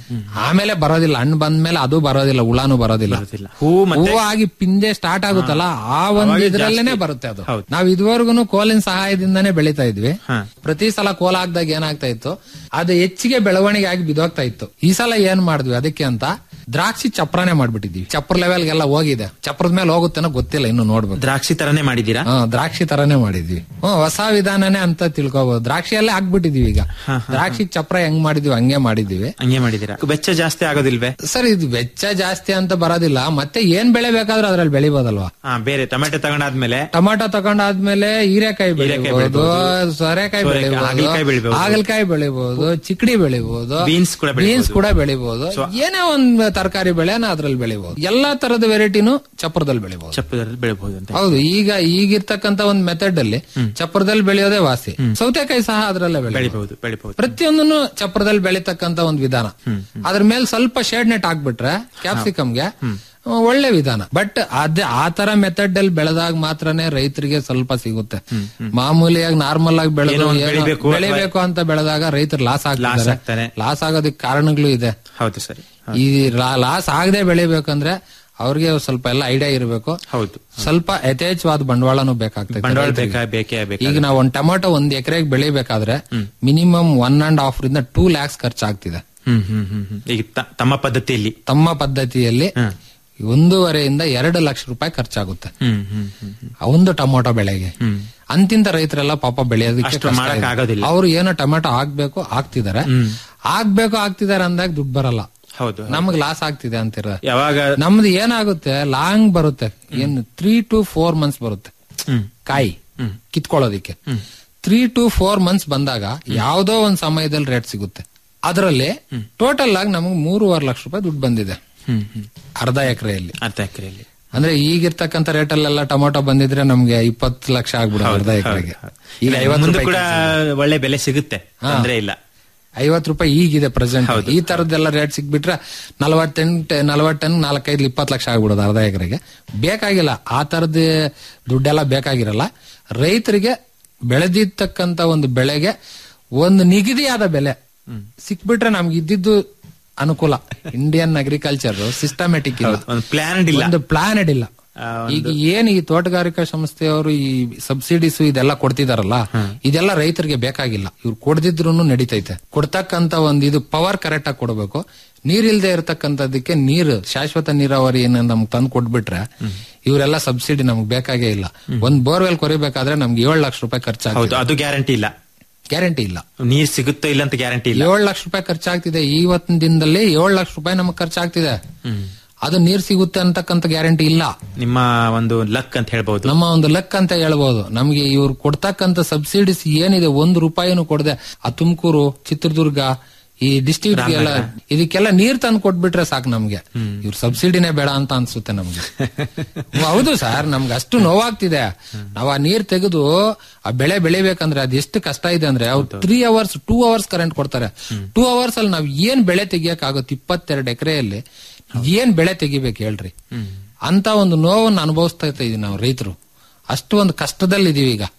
ಆಮೇಲೆ ಬರೋದಿಲ್ಲ ಹಣ್ಣು ಬಂದ್ಮೇಲೆ ಅದು ಬರೋದಿಲ್ಲ ಹುಳಾನು ಬರೋದಿಲ್ಲ ಹೂ ಮತ್ತೆ ಹೂವು ಆಗಿ ಪಿಂದೆ ಸ್ಟಾರ್ಟ್ ಆಗುತ್ತಲ್ಲ ಆ ಒಂದು ಅವಾಗ ಇದ್ರಲ್ಲೇನೆ ಜಾಸ್ತಿ. ಬರುತ್ತೆ ಅದು ನಾವ್ ಇದುವರೆಗೂ ಕೋಲಿನ ಸಹಾಯದಿಂದಾನೇ ಬೆಳಿತಾ ಇದ್ವಿ ಪ್ರತಿ ಸಲ ಕೋಲ ಹಾಕ್ದಾಗ ಏನಾಗ್ತಾ ಇತ್ತು ಅದು ಹೆಚ್ಚಿಗೆ ಬೆಳವಣಿಗೆ ಆಗಿ ಬಿದೋಗ್ತಾ ಇತ್ತು ಈ ಸಲ ಏನ್ ಮಾಡಿದ್ವಿ ಅದಕ್ಕೆ ಅಂತ ದ್ರಾಕ್ಷಿ ಚಪ್ರನೇ ಮಾಡ್ಬಿಟ್ಟಿದೀವಿ ಚಪ್ರ ಲೆವೆಲ್ಗೆಲ್ಲ ಹೋಗಿದೆ ಚಪ್ರದ ಮೇಲೆ ಹೋಗುತ್ತೇನೋ ಗೊತ್ತಿಲ್ಲ ಇನ್ನು ನೋಡ್ಬೇಕು ದ್ರಾಕ್ಷಿ ತರನೇ ಮಾಡಿದೀರಾ ಹಾ ದ್ರಾಕ್ಷಿ ತರಾನೇ ಮಾಡಿದ್ವಿ ಹ್ಮ್ ಹೊಸ ವಿಧಾನನೇ ಅಂತ ತಿಳ್ಕೊಬಹುದು ದ್ರಾಕ್ಷಿ ಎಲ್ಲ ಹಾಕ್ಬಿಟ್ಟಿದೀವಿ ಈಗ ದ್ರಾಕ್ಷಿ ಚಪ್ರ ಹೆಂಗ್ ಮಾಡಿದ್ವಿ ಹಂಗೆ ಮಾಡಿದೀವಿ ಹಂಗೆ ಮಾಡಿದೀರಾ ವೆಚ್ಚ ಜಾಸ್ತಿ ಆಗೋದಿಲ್ವೇ ಸರ್ ಇದು ವೆಚ್ಚ ಜಾಸ್ತಿ ಅಂತ ಬರೋದಿಲ್ಲ ಮತ್ತೆ ಏನ್ ಬೆಳೆ ಬೇಕಾದ್ರೂ ಅದ್ರಲ್ಲಿ ಬೆಳಿಬೋದಲ್ವಾ ಹಾ ಬೇರೆ ಟೊಮೆಟೊ ತಗೊಂಡಾದ್ಮೇಲೆ ಟೊಮಾಟೊ ತಗೊಂಡಾದ್ಮೇಲೆ ಹೀರೆಕಾಯಿ ಹೀರೆಕಾಯಿ ಬೆಳಿಬಹುದು ಬೆಳಿಬೋದು. ಸೋರೆಕಾಯಿ ಸೋರೆಕಾಯಿ, ಹಾಗಲಕಾಯಿ ಬೆಳಿಬಹುದು ಬೆಳಿಬೋದು. ಹಾಗಲಕಾಯಿ ಬೆಳಿಬಹುದು ಚಿಕ್ಕಡಿ ಬೆಳಿಬಹುದು Beans ಕೂಡ ಬೆಳಿಬೋದು. ಬೀನ್ಸ್ ಕೂಡ ಬೆಳಿಬಹುದು ಏನೇ ಒಂದ್ ತರಕಾರಿ ಬೆಳೆನ ಅದ್ರಲ್ಲಿ ಬೆಳಿಬಹುದು ಎಲ್ಲಾ ತರದ ವೆರೈಟಿನೂ ಚಪ್ರದಲ್ಲಿ ಬೆಳಿಬಹುದು ಚಪ್ಪದಲ್ಲಿ ಬೆಳಬಹುದು ಅಂತ ಹೌದು ಈಗ ಈಗಿರ್ತಕ್ಕಂತ ಒಂದ್ ಮೆಥಡ್ ಅಲ್ಲಿ ಚಪ್ರದಲ್ಲಿ ಬೆಳೆಯೋದೇ ವಾಸಿ ಸೌತೆಕಾಯಿ ಸಹ ಅದ್ರಲ್ಲೇ ಬೆಳಿಬಹುದು ಬೆಳಿಬಹುದು ಬೆಳಿಬಹುದು ಪ್ರತಿಯೊಂದನ್ನು ಚಪ್ರದಲ್ಲಿ ಬೆಳಿತಕ್ಕಂತ ಒಂದ್ ವಿಧಾನ ಅದ್ರ ಮೇಲೆ ಸ್ವಲ್ಪ ಶೇಡ್ ನೆಟ್ ಹಾಕ್ಬಿಟ್ರೆ ಕ್ಯಾಪ್ಸಿಕಮ್ಗೆ ಒಳ್ಳೆ ವಿಧಾನ ಬಟ್ ಅದೇ ಆ ತರ ಮೆಥಡ್ ಅಲ್ಲಿ ಬೆಳೆದಾಗ ಮಾತ್ರನೇ ರೈತರಿಗೆ ಸ್ವಲ್ಪ ಸಿಗುತ್ತೆ ಮಾಮೂಲಿಯಾಗಿ ನಾರ್ಮಲ್ ಆಗಿ ಬೆಳೆದು ಏನೋ ಒಂದ್ ಏನೋ ಬೆಳಿಬೇಕು ಅಥವಾ- ಬೆಳಿಬೇಕು ಅಂತ ಬೆಳೆದಾಗ ರೈತರು ಲಾಸ್ ಲಾಸ್ ಆಗ್ತಾರೆ ಆಗ್ತಾರೆ ಲಾಸ್ ಆಗೋದಕ್ಕೆ ಕಾರಣಗಳು ಇದೆ ಹೌದು ಸರಿ ಈ ಲಾಸ್ ಆಗದೆ ಬೆಳಿಬೇಕಂದ್ರೆ ಅವ್ರಿಗೆ ಸ್ವಲ್ಪ ಎಲ್ಲ ಐಡಿಯಾ ಇರಬೇಕು ಹೌದು ಸ್ವಲ್ಪ ಯಥೇಚ್ಛವಾದ ಬಂಡವಾಳನೂ ಬೇಕಾಗ್ತದೆ ಬಂಡವಾಳ ರೈತರಿಗೆ. ಬೇಕಾ ಬೇಕೇ ಬೇಕು ಈಗ ನಾವು ಒಂದ್ ಟೊಮೆಟೊ ಒಂದ್ ಎಕರೆಗೆ ಬೆಳಿಬೇಕಾದ್ರೆ ಮಿನಿಮಮ್ ಒನ್ ಅಂಡ್ ಹಾಫ್ ರಿಂದ ಟೂ ಲ್ಯಾಕ್ಸ್ ಖರ್ಚಾಗ್ತಿದೆ ಹ್ಮ್ ಹ್ಮ್ ಹ್ಮ್ ಹ್ಮ್. ಈಗ ತ- ತಮ್ಮ ಪದ್ಧತಿಯಲ್ಲಿ ತಮ್ಮ ಪದ್ಧತಿಯಲ್ಲಿ ಒಂದೂವರೆಯಿಂದ ಎರಡು ಲಕ್ಷ ರೂಪಾಯಿ ಖರ್ಚಾಗುತ್ತೆ ಹ್ಮ್ ಹ್ಮ್ ಹ್ಮ್ ಹ್ಮ್. ಆ ಒಂದು ಟೊಮೊಟೊ ಬೆಳೆಗೆ ಅಂತಿಂತ ರೈತರೆಲ್ಲ ಪಾಪ ಬೆಳೆಯೋದಕ್ಕೆ ಅಷ್ಟು ಮಾಡಕ್ ಆಗೋದಿಲ್ಲ. ಅವ್ರು ಏನೋ ಟೊಮೆಟೊ ಹಾಕ್ಬೇಕು ಹಾಕ್ತಿದಾರೆ ಹಾಕ್ಬೇಕು ಹಾಕ್ತಿದಾರೆ ಅಂದಾಗ ದುಡ್ಡು ಬರಲ್ಲ ಹೌದು ನಮಗ್ ಲಾಸ್ ಆಗ್ತಿದೆ ಅಂತಿರ ಯಾವಾಗ ನಮ್ದು ಏನಾಗುತ್ತೆ ಲಾಂಗ್ ಬರುತ್ತೆ ಏನ್ ತ್ರೀ ಟು ಫೋರ್ ಮಂತ್ಸ್ ಬರುತ್ತೆ ಹ್ಮ್ ಕಾಯಿ ಕಿತ್ಕೊಳ್ಳೋದಿಕ್ಕೆ ತ್ರೀ ಟು ಫೋರ್ ಮಂತ್ಸ್ ಬಂದಾಗ ಯಾವ್ದೋ ಒಂದ್ ಸಮಯದಲ್ಲಿ ರೇಟ್ ಸಿಗುತ್ತೆ ಅದರಲ್ಲಿ ಟೋಟಲ್ ಆಗಿ ನಮಗೆ ಮೂರುವರೆ ಲಕ್ಷ ರೂಪಾಯಿ ದುಡ್ಡು ಬಂದಿದೆ ಹ್ಮ್ ಹ್ಮ್ ಅರ್ಧ ಎಕರೆಯಲ್ಲಿ ಅರ್ಧ ಎಕರೆಯಲ್ಲಿ ಅಂದ್ರೆ ಈಗಿರ್ತಕ್ಕಂತ ರೇಟ್ ಅಲ್ಲೆಲ್ಲ ಟೊಮೊಟೊ ಬಂದಿದ್ರೆ ನಮ್ಗೆ ಇಪ್ಪತ್ತು ಲಕ್ಷ ಆಗ್ಬಿಡುತ್ತೆ ಅರ್ಧ ಎಕರೆಗೆ ಈಗ ಐವತ್ತು ಮುಂದೆ ರೂಪಾಯಿ ಕೂಡ ಕೆಜಿ. ಒಳ್ಳೆ ಬೆಲೆ ಸಿಗುತ್ತೆ ತೊಂದ್ರೆ ಇಲ್ಲ ಐವತ್ತು ರೂಪಾಯಿ ಈಗಿದೆ ಪ್ರೆಸೆಂಟ್ ಈ ತರದ್ದೆಲ್ಲ ರೇಟ್ ಸಿಕ್ಬಿಟ್ರೆ ನಲವತ್ತೆಂಟು ನಲವತ್ತೆಂಟು ನಾಲ್ಕೈದು ಇಪ್ಪತ್ತು ಲಕ್ಷ ಆಗ್ಬಿಡೋದು ಅರ್ಧ ಎಕರೆಗೆ ಬೇಕಾಗಿಲ್ಲ ಆ ತರದ ದುಡ್ಡೆಲ್ಲ ಬೇಕಾಗಿರಲ್ಲ ರೈತರಿಗೆ ಬೆಳೆದಿರ್ತಕ್ಕಂತ ಒಂದು ಬೆಳೆಗೆ ಒಂದು ನಿಗದಿಯಾದ ಬೆಲೆ ಸಿಕ್ಬಿಟ್ರೆ ನಮ್ಗೆ ಇದ್ದಿದ್ದು ಅನುಕೂಲ ಇಂಡಿಯನ್ ಅಗ್ರಿಕಲ್ಚರ್ ಸಿಸ್ಟಮ್ಯಾಟಿಕ್ ಇಲ್ಲ ಒಂದು ಪ್ಲಾನ್ ಇಲ್ಲ ಒಂದು ಪ್ಲಾನ್ ಇಲ್ಲ ಈಗ ಏನ್ ಈ ತೋಟಗಾರಿಕಾ ಸಂಸ್ಥೆಯವರು ಈ ಸಬ್ಸಿಡೀಸ್ ಇದೆಲ್ಲ ಕೊಡ್ತಿದಾರಲ್ಲ ಇದೆಲ್ಲ ರೈತರಿಗೆ ಬೇಕಾಗಿಲ್ಲ ಇವ್ರು ಕೊಡ್ದಿದ್ರು ನಡೀತೈತೆ ಕೊಡ್ತಕ್ಕಂತ ಒಂದು ಇದು ಪವರ್ ಕರೆಕ್ಟ್ ಆಗಿ ಕೊಡಬೇಕು ನೀರಿಲ್ದೆ ಇರತಕ್ಕಂತದಕ್ಕೆ ನೀರು ಶಾಶ್ವತ ನೀರಾವರಿ ನಮ್ಗೆ ತಂದು ಕೊಟ್ಬಿಟ್ರೆ ಇವರೆಲ್ಲ ಸಬ್ಸಿಡಿ ನಮ್ಗೆ ಬೇಕಾಗೇ ಇಲ್ಲ ಒಂದ್ ಬೋರ್ವೆಲ್ ಕೊರಿಬೇಕಾದ್ರೆ ನಮ್ಗೆ ಏಳು ಲಕ್ಷ ರೂಪಾಯಿ ಹೌದು ಖರ್ಚಾಗ್ತದೆ ಅದು ಗ್ಯಾರಂಟಿ ಇಲ್ಲ ಗ್ಯಾರಂಟಿ ಇಲ್ಲ ನೀರ್ ಸಿಗುತ್ತೋ ಇಲ್ಲ ಅಂತ ಗ್ಯಾರಂಟಿ ಇಲ್ಲ ಏಳು ಲಕ್ಷ ರೂಪಾಯಿ ಖರ್ಚಾಗ್ತಿದೆ ಇವತ್ತಿನ ದಿನದಲ್ಲಿ ಏಳು ಲಕ್ಷ ರೂಪಾಯಿ ನಮಗೆ ಖರ್ಚಾಗ್ತಿದೆ ಅದು ನೀರ್ ಸಿಗುತ್ತೆ ಅಂತಕ್ಕಂತ ಗ್ಯಾರಂಟಿ ಇಲ್ಲ ನಿಮ್ಮ ಒಂದು ಲಕ್ ಅಂತ ಹೇಳ್ಬಹುದು ನಮ್ಮ ಒಂದು ಲೆಕ್ಕ ಅಂತ ಹೇಳ್ಬೋದು ನಮ್ಗೆ ಇವ್ರು ಕೊಡ್ತಕ್ಕಂತ ಸಬ್ಸಿಡೀಸ್ ಏನಿದೆ ಒಂದು ರೂಪಾಯಿನೂ ಕೊಡದೆ ಆ ತುಮಕೂರು ಚಿತ್ರದುರ್ಗ ಈ ಡಿಸ್ಟ್ರಿಕ್ಟ್ ಎಲ್ಲ ಇದಕ್ಕೆಲ್ಲ ನೀರ್ ತಂದು ಕೊಟ್ಬಿಟ್ರೆ ಸಾಕು ನಮ್ಗೆ ಇವ್ರ ಸಬ್ಸಿಡಿನೇ ಬೇಡ ಅಂತ ಅನ್ಸುತ್ತೆ ನಮ್ಗೆ ಹ್ಮ್, ಹೌದು ಸರ್ ನಮ್ಗೆ ಅಷ್ಟು ನೋವಾಗ್ತಿದೆ ನಾವ್ ಆ ನೀರ್ ತೆಗೆದು ಆ ಬೆಳೆ ಬೆಳಿಬೇಕಂದ್ರೆ ಅದ್ ಎಷ್ಟು ಕಷ್ಟ ಇದೆ ಅಂದ್ರೆ ಅವ್ರು three hours two hours current ಕೊಡ್ತಾರೆ ಟೂ ಅವರ್ಸ್ ಅಲ್ಲಿ ನಾವ್ ಏನ್ ಬೆಳೆ ತೆಗಿಯಕ್ ಆಗುತ್ತೆ ಇಪ್ಪತ್ತೆರಡು ಎಕರೆಯಲ್ಲಿ ಏನ್ ಬೆಳೆ ತೆಗಿಬೇಕು ಹೇಳ್ರಿ ಅಂತ ಒಂದು ನೋವನ್ನು ಅನುಭವಿಸ್ತಾ ಇದ್ದೀವಿ ನಾವು ರೈತರು ಅಷ್ಟು ಒಂದು ಕಷ್ಟದಲ್ಲಿ ಇದೀವಿ ಈಗ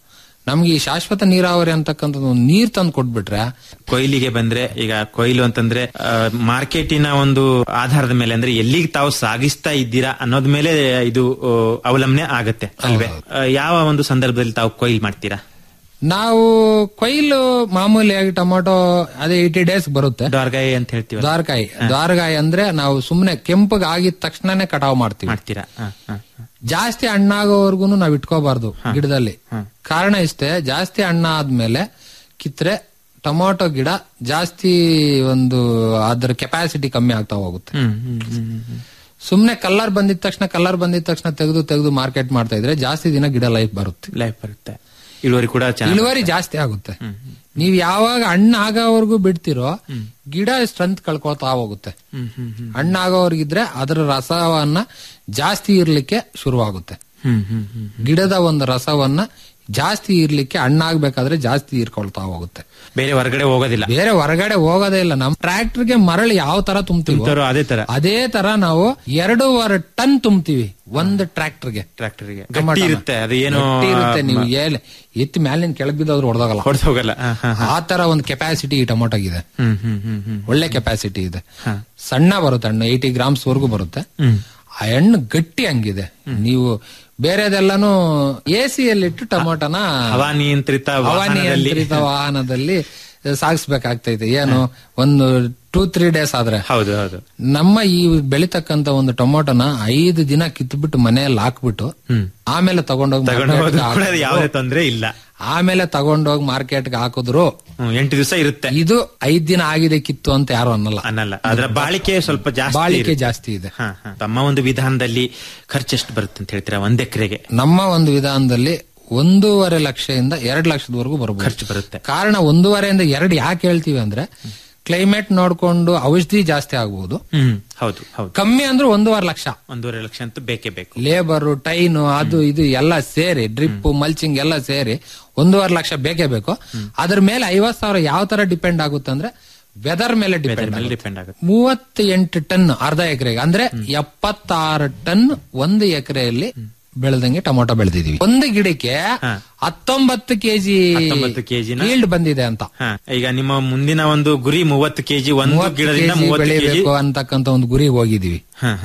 ನಮ್ಗೆ ಈ ಶಾಶ್ವತ ನೀರಾವರಿ ಅಂತಕ್ಕಂಥದ್ದು ಒಂದು ನೀರ್ ತಂದು ಕೊಟ್ಬಿಟ್ರೆ ಕೊಯ್ಲಿಗೆ ಬಂದ್ರೆ ಈಗ ಕೊಯ್ಲು ಅಂತಂದ್ರೆ ಆ, ಮಾರ್ಕೆಟಿನ ಒಂದು ಆಧಾರದ ಮೇಲೆ ಅಂದ್ರೆ ಎಲ್ಲಿಗೆ ತಾವು ಸಾಗಿಸ್ತಾ ಇದ್ದೀರಾ ಅನ್ನೋದ್ ಮೇಲೆ ಇದು ಆ, ಅವಲಂಬನೆ ಆಗತ್ತೆ ಅಲ್ವೇ ಆ, ಯಾವ ಒಂದು ಸಂದರ್ಭದಲ್ಲಿ ತಾವು ಕೊಯ್ಲು ಮಾಡ್ತೀರಾ ನಾವು ಕೊಯ್ಲು ಮಾಮೂಲಿಯಾಗಿ ಟೊಮೊಟೊ ಅದೇ ಏಯ್ಟಿ ಡೇಸ್ ಬರುತ್ತೆ ದ್ವಾರಗಾಯಿ ಅಂತ ಹೇಳ್ತೀವಿ ದ್ವಾರಕಾಯಿ ದ್ವಾರಕಾಯಿ ಅಂದ್ರೆ ನಾವು ಸುಮ್ನೆ ಕೆಂಪಗ್ ಆಗಿದ ತಕ್ಷಣನೇ ಕಟಾವ್ ಮಾಡ್ತೀವಿ ಮಾಡ್ತೀರಾ ಹ, ಹ, ಹ. ಜಾಸ್ತಿ ಹಣ್ಣಾಗೋವರ್ಗು ನಾವ್ ಇಟ್ಕೋಬಾರ್ದು ಗಿಡದಲ್ಲಿ ಕಾರಣ ಇಷ್ಟೇ ಜಾಸ್ತಿ ಹಣ್ಣ ಆದ್ಮೇಲೆ ಕಿತ್ರೆ ಟೊಮೊಟೊ ಗಿಡ ಜಾಸ್ತಿ ಒಂದು ಅದ್ರ ಕೆಪಾಸಿಟಿ ಕಮ್ಮಿ ಆಗ್ತಾ ಹೋಗುತ್ತೆ ಹ್ಮ್ ಹ್ಮ್ ಹ್ಮ್ ಹ್ಮ್. ಸುಮ್ನೆ ಕಲರ್ ಬಂದಿದ ತಕ್ಷಣ ಕಲರ್ ಬಂದಿದ ತಕ್ಷಣ ತೆಗೆದು ತೆಗೆದು ಮಾರ್ಕೆಟ್ ಮಾಡ್ತಾ ಇದ್ರೆ ಜಾಸ್ತಿ ದಿನ ಗಿಡ ಲೈಫ್ ಬರುತ್ತೆ ಲೈಫ್ ಬರುತ್ತೆ ಇಳುವರಿ ಕೂಡ ಚೆನ್ನಾಗಿ ಇಳುವರಿ ಜಾಸ್ತಿ ಆಗುತ್ತೆ ನೀವ್ ಯಾವಾಗ ಹಣ್ಣು ಆಗೋವರೆಗೂ ಬಿಡ್ತಿರೋ ಗಿಡ ಸ್ಟ್ರೆಂತ್ ಕಳ್ಕೊಳ್ತಾ ಹೋಗುತ್ತೆ ಹ್ಮ್ ಹ್ಮ್ ಹ್ಮ್ ಹಣ್ಣು ಆಗೋವರೆಗಿದ್ರೆ ಅದರ ರಸವನ್ನ ಜಾಸ್ತಿ ಇರ್ಲಿಕ್ಕೆ ಶುರುವಾಗುತ್ತೆ ಹ್ಮ್ ಹ್ಮ್ ಹ್ಮ್ ಗಿಡದ ಒಂದು ರಸವನ್ನ ಜಾಸ್ತಿ ಇರ್ಲಿಕ್ಕೆ ಹಣ್ಣಾಗ್ಬೇಕಾದ್ರೆ ಜಾಸ್ತಿ ಹೀರ್ಕೊಳ್ತಾ ಹೋಗುತ್ತೆ ಬೇರೆ ಹೊರಗಡೆ ಹೋಗೋದಿಲ್ಲ ಬೇರೆ ಹೊರಗಡೆ ಹೋಗೋದೇ ಇಲ್ಲ ನಮ್ ಟ್ರ್ಯಾಕ್ಟರ್ಗೆ ಮರಳು ಯಾವ ತರ ತುಂಬ್ತೀವಿ ತುಂಬ್ತಾರೋ ಅದೇ ತರ ಅದೇ ತರ ನಾವು ಎರಡೂವರೆ ಟನ್ ತುಂಬ್ತೀವಿ ಒಂದು ಟ್ರ್ಯಾಕ್ಟರ್ಗೆ ಟ್ರಾಕ್ಟರ್ಗೆ ಗಟ್ಟಿ ಇರುತ್ತೆ ಅದು ಏನು ಗಟ್ಟಿ ಇರುತ್ತೆ ನೀವು ಏಲ್ ಎತ್ತಿ ಮೇಲಿನ ಕೆಳಗ್ ಬಿದ್ದೋದ್ರು ಹೊಡೆದೋಗಲ್ಲ ಹೊಡೆದು ಹೋಗಲ್ಲ ಹ, ಹ, ಹ. ಆ ತರ ಒಂದು ಕೆಪಾಸಿಟಿ ಈ ಟೊಮೊಟೊಗಿದೆ ಹ್ಮ್ ಹ್ಮ್ ಹ್ಮ್ ಹ್ಮ್ ಒಳ್ಳೆ ಕೆಪಾಸಿಟಿ ಇದೆ ಸಣ್ಣ ಬರುತ್ತೆ ಹಣ್ಣು ಏಯ್ಟಿ ಗ್ರಾಮ್ಸ್ ವರೆಗೂ ಬರುತ್ತೆ ಹ್ಮ್ ಆ ಹಣ್ಣು ಗಟ್ಟಿ ಹಂಗಿದೆ ನೀವು ಬೇರೆದೆಲ್ಲಾನು ಎ ಇಟ್ಟು ಟೊಮೊಟೊನ ಹವಾನಿಯಂತ್ರಿತ ಹವಾನಿಯಂತ್ರಿತ ವಾಹನದಲ್ಲಿ ವಾಹನದಲ್ಲಿ ಸಾಗಿಸ್ಬೇಕಾಗ್ತೈತೆ ಏನು ಒಂದು ಟೂ ತ್ರೀ ಡೇಸ್ ಆದ್ರೆ ಹೌದು ಹೌದು ನಮ್ಮ ಈ ಬೆಳಿತಕ್ಕಂತ ಒಂದು ಟೊಮೊಟೊನ ಐದು ದಿನ ಕಿತ್ಬಿಟ್ಟು ಮನೆಯಲ್ಲಿ ಹಾಕ್ಬಿಟ್ಟು ಹ್ಮ್. ಆಮೇಲೆ ತಗೊಂಡೋಗಿ ತಗೊಂಡು market ಹೋದ್ರು ಗೆ ಕೂಡ ಹಾಕಿದ್ರು. ಯಾವುದೇ ತೊಂದ್ರೆ ಇಲ್ಲ ಆಮೇಲೆ ತಗೊಂಡೋಗಿ ಮಾರ್ಕೆಟ್ಗೆ ಹಾಕಿದ್ರು ಹ್ಮ್, ಎಂಟು ದಿವಸ ಇರುತ್ತೆ ಇದು ಐದ್ ದಿನ ಆಗಿದೆ ಕಿತ್ತು ಅಂತ ಯಾರು ಅನ್ನಲ್ಲ ಅನ್ನಲ್ಲ ಅದರ ಬಾಳಿಕೆ ಸ್ವಲ್ಪ ಜಾಸ್ತಿ ಬಾಳಿಕೆ ಇರುತ್ತೆ. ಜಾಸ್ತಿ ಇದೆ ಹ, ಹ. ತಮ್ಮ ಒಂದು ವಿಧಾನದಲ್ಲಿ ಖರ್ಚೆಷ್ಟು ಬರುತ್ತೆ ಅಂತ ಹೇಳ್ತೀರಾ ಒಂದ್ ಎಕರೆಗೆ ನಮ್ಮ ಒಂದು ವಿಧಾನದಲ್ಲಿ ಒಂದೂವರೆ ಲಕ್ಷದಿಂದ ಎರಡು ಲಕ್ಷದವರೆಗೂ ಬರ್ಬೋದು ಖರ್ಚು ಬರುತ್ತೆ ಕಾರಣ ಒಂದೂವರೆಯಿಂದ ಎರಡು ಯಾಕೆ ಹೇಳ್ತೀವಿ ಅಂದ್ರೆ ಕ್ಲೈಮೇಟ್ ನೋಡ್ಕೊಂಡು ಔಷಧಿ ಜಾಸ್ತಿ ಆಗ್ಬಹುದು ಹ್ಮ್ ಹೌದು ಹೌದು ಕಮ್ಮಿ ಅಂದ್ರೆ ಒಂದೂವರೆ ಲಕ್ಷ ಒಂದೂವರೆ ಲಕ್ಷ ಅಂತೂ ಬೇಕೇ ಬೇಕು ಲೇಬರ್ ಟೈನು ಅದು ಇದು ಎಲ್ಲ ಸೇರಿ ಡ್ರಿಪ್ ಮಲ್ಚಿಂಗ್ ಎಲ್ಲ ಸೇರಿ ಒಂದೂವರೆ ಲಕ್ಷ ಬೇಕೇ ಬೇಕು ಅದ್ರ ಮೇಲೆ ಐವತ್ ಸಾವಿರ ಯಾವ ತರ ಡಿಪೆಂಡ್ ಆಗುತ್ತೆ ಅಂದ್ರೆ ವೆದರ್ ಮೇಲೆ ಡಿಪೆಂಡ್ ಮೇಲೆ ಡಿಪೆಂಡ್ ಆಗುತ್ತೆ ಮೂವತ್ತ ಎಂಟು ಟನ್ ಅರ್ಧ ಎಕರೆಗೆ ಅಂದ್ರೆ ಎಪ್ಪತ್ತಾರು ಟನ್ ಒಂದು ಎಕರೆಯಲ್ಲಿ ಬೆಳೆದಂಗೆ ಟೊಮೊಟೊ ಬೆಳೆದಿದೀವಿ ಒಂದು ಗಿಡಕ್ಕೆ ಹತ್ತೊಂಬತ್ತು ಕೆಜಿ ಹತ್ತೊಂಬತ್ತು ಕೆಜಿನ ಈಲ್ಡ್ ಬಂದಿದೆ ಅಂತ ಹ, ಈಗ ನಿಮ್ಮ ಮುಂದಿನ ಒಂದು ಗುರಿ ಮೂವತ್ತು ಕೆಜಿ ಒಂದು ಮೂವತ್ತು ಗಿಡದಿಂದ ಕೆಜಿ ಮೂವತ್ತು ಕೆಜಿ ಬೆಳಿಬೇಕು ಅಂತಕ್ಕಂತ ಒಂದು ಗುರಿಗೆ ಹೋಗಿದೀವಿ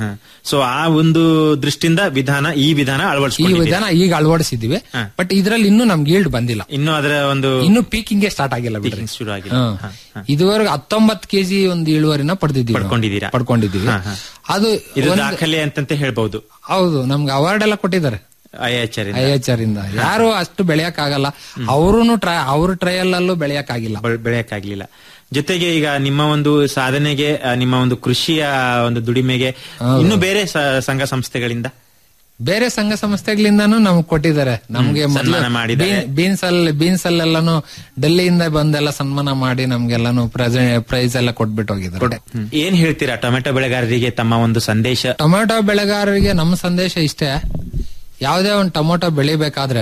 ಸೊ ಆ ಒಂದು ದೃಷ್ಟಿಯಿಂದ ವಿಧಾನ ಈ ವಿಧಾನ ಈ ಅಳವಡಿಸಿಕೊಂಡಿದ್ದೀರಿ ವಿಧಾನ ಈಗ ಅಳವಡಿಸಿದೀವಿ ಬಟ್ ಇದ್ರಲ್ಲಿ ಇನ್ನೂ ನಮ್ಗೆ ಈಲ್ಡ್ ಬಂದಿಲ್ಲ ಇನ್ನು ಅದರ ಒಂದು ಇನ್ನು ಪೀಕಿಂಗ್ ಸ್ಟಾರ್ಟ್ ಆಗಿಲ್ಲ ಬಿಡ್ರಿ Peaking ಶುರು ಆಗಿಲ್ಲ ಹ್ಮ್. ಹ, ಹ. ಇದುವರೆಗೆ ಹತ್ತೊಂಬತ್ತು ಕೆಜಿ ಒಂದು ಇಳುವರಿನ ಪಡೆದಿದ್ದೀವಿ ನಾವು. ಪಡ್ಕೊಂಡಿದ್ದೀರಾ? ಪಡ್ಕೊಂಡಿದ್ದೀವಿ ಹ, ಹ. ಅದು ಇದು ಒಂದು- ದಾಖಲೆ ಅಂತಂತೆ ಹೇಳ್ಬಹುದು ಹೌದು ನಮ್ಗೆ ಅವಾರ್ಡ್ ಎಲ್ಲ ಕೊಟ್ಟಿದ್ದಾರೆ ಐಎಚ್ಆರ್ ಐ ಎಚ್ ಆರ್ ಇಂದ ಯಾರು ಅಷ್ಟು ಬೆಳೆಯಕ್ ಆಗಲ್ಲ ಅವ್ರು ಟ್ರೈ ಅವ್ರ ಟ್ರಯಲ್ ಅಲ್ಲೂ ಬೆಳೆಯಕ್ ಆಗಿಲ್ಲ ಬೆಳೆಯಕ್ಕಾಗ್ಲಿಲ್ಲ ಜೊತೆಗೆ ಈಗ ನಿಮ್ಮ ಒಂದು ಸಾಧನೆಗೆ ಆ, ನಿಮ್ಮ ಒಂದು ಕೃಷಿಯ ಒಂದು ದುಡಿಮೆಗೆ ಇನ್ನು ಬೇರೆ ಸ- ಸಂಘ ಸಂಸ್ಥೆಗಳಿಂದ ಬೇರೆ ಸಂಘ ಸಂಸ್ಥೆಗಳಿಂದಾನು ನಮ್ಗೆ ಕೊಟ್ಟಿದ್ದಾರೆ ನಮ್ಗೆ ಹ್ಮ್, ಸನ್ಮಾನ ಮಾಡಿದ್ದಾರೆ. ಬೀನ್ಸ್ ಅಲ್ಲಿ ಬೀನ್ಸ್ ಅಲ್ಲೆಲ್ಲಾನು ಡೆಲ್ಲಿಯಿಂದ ಬಂದೆಲ್ಲ ಸನ್ಮಾನ ಮಾಡಿ ನಮ್ಗೆಲ್ಲಾನು ಪ್ರೈಸ್ ಎಲ್ಲ ಕೊಟ್ಬಿಟ್ಟು ಹೋಗಿದ್ದಾರೆ ಏನ್ ಹೇಳ್ತೀರಾ ಟೊಮೆಟೊ ಬೆಳೆಗಾರರಿಗೆ ತಮ್ಮ ಒಂದು ಸಂದೇಶ ಟೊಮೆಟೊ ಬೆಳೆಗಾರರಿಗೆ ನಮ್ಮ ಸಂದೇಶ ಇಷ್ಟೇ ಯಾವುದೇ ಒಂದು ಟೊಮೆಟೊ ಬೆಳಿಬೇಕಾದ್ರೆ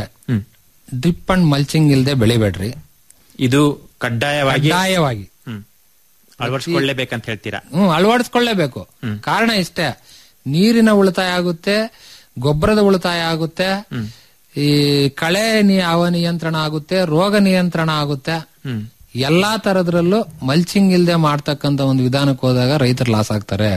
ಡ್ರಿಪ್ ಅಂಡ್ ಮಲ್ಚಿಂಗ್ ಇಲ್ದೆ ಬೆಳಿಬೇಡ್ರಿ ಇದು ಕಡ್ಡಾಯವಾಗಿ ಕಡ್ಡಾಯವಾಗಿ ಹ್ಮ್. ಅಳವಡಿಸ್ಕೊಳ್ಳೇಬೇಕಂತ ಹೇಳ್ತೀರಾ ಹ್ಮ್ ಅಳವಡಿಸ್ಕೊಳ್ಳೇಬೇಕು ಕಾರಣ ಇಷ್ಟೇ ನೀರಿನ ಉಳಿತಾಯ ಆಗುತ್ತೆ ಗೊಬ್ಬರದ ಉಳಿತಾಯ ಆಗುತ್ತೆ ಈ ಕಳೆ ನಿ- ಅವ ನಿಯಂತ್ರಣ ಆಗುತ್ತೆ ರೋಗ ನಿಯಂತ್ರಣ ಆಗುತ್ತೆ ಎಲ್ಲಾ ತರದ್ರಲ್ಲೂ ಮಲ್ಚಿಂಗ್ ಇಲ್ದೆ ಮಾಡ್ತಕ್ಕಂತ ಒಂದು ವಿಧಾನಕ್ಕೆ ಹೋದಾಗ ರೈತರು ಲಾಸ್ ಆಗ್ತಾರೆ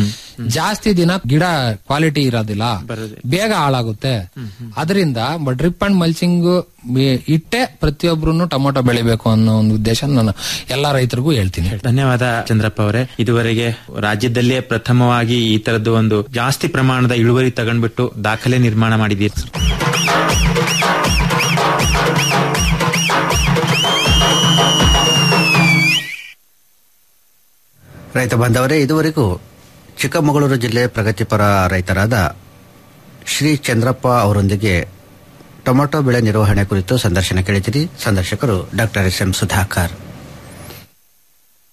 ಜಾಸ್ತಿ ದಿನ ಗಿಡ ಕ್ವಾಲಿಟಿ ಇರೋದಿಲ್ಲ ಬೇಗ ಹಾಳಾಗುತ್ತೆ ಅದರಿಂದ ಡ್ರಿಪ್ ಅಂಡ್ ಮಲ್ಚಿಂಗ್ ಇಟ್ಟೆ ಪ್ರತಿಯೊಬ್ರು ಟೊಮೊಟೊ ಬೆಳಿಬೇಕು ಅನ್ನೋ ಒಂದು ಉದ್ದೇಶ ನಾನು ಎಲ್ಲಾ ರೈತರಿಗೂ ಹೇಳ್ತೀನಿ ಧನ್ಯವಾದ ಚಂದ್ರಪ್ಪ ಅವರೇ ಇದುವರೆಗೆ ರಾಜ್ಯದಲ್ಲೇ ಪ್ರಥಮವಾಗಿ ಈ ತರದ್ದು ಒಂದು ಜಾಸ್ತಿ ಪ್ರಮಾಣದ ಇಳುವರಿ ತಗೊಂಡ್ಬಿಟ್ಟು ದಾಖಲೆ ನಿರ್ಮಾಣ ಮಾಡಿದ್ದೀರಿ ರೈತ ಬಾಂಧವರೇ ಇದುವರೆಗೂ ಚಿಕ್ಕಮಗಳೂರು ಜಿಲ್ಲೆ ಪ್ರಗತಿಪರ ರೈತರಾದ ಶ್ರೀ ಚಂದ್ರಪ್ಪ ಅವರೊಂದಿಗೆ ಟೊಮೆಟೊ ಬೆಳೆ ನಿರ್ವಹಣೆ ಕುರಿತು ಸಂದರ್ಶನ ಕೇಳಿದಿರಿ ಸಂದರ್ಶಕರು ಡಾಕ್ಟರ್ ಎಸ್ ಎಂ ಸುಧಾಕರ್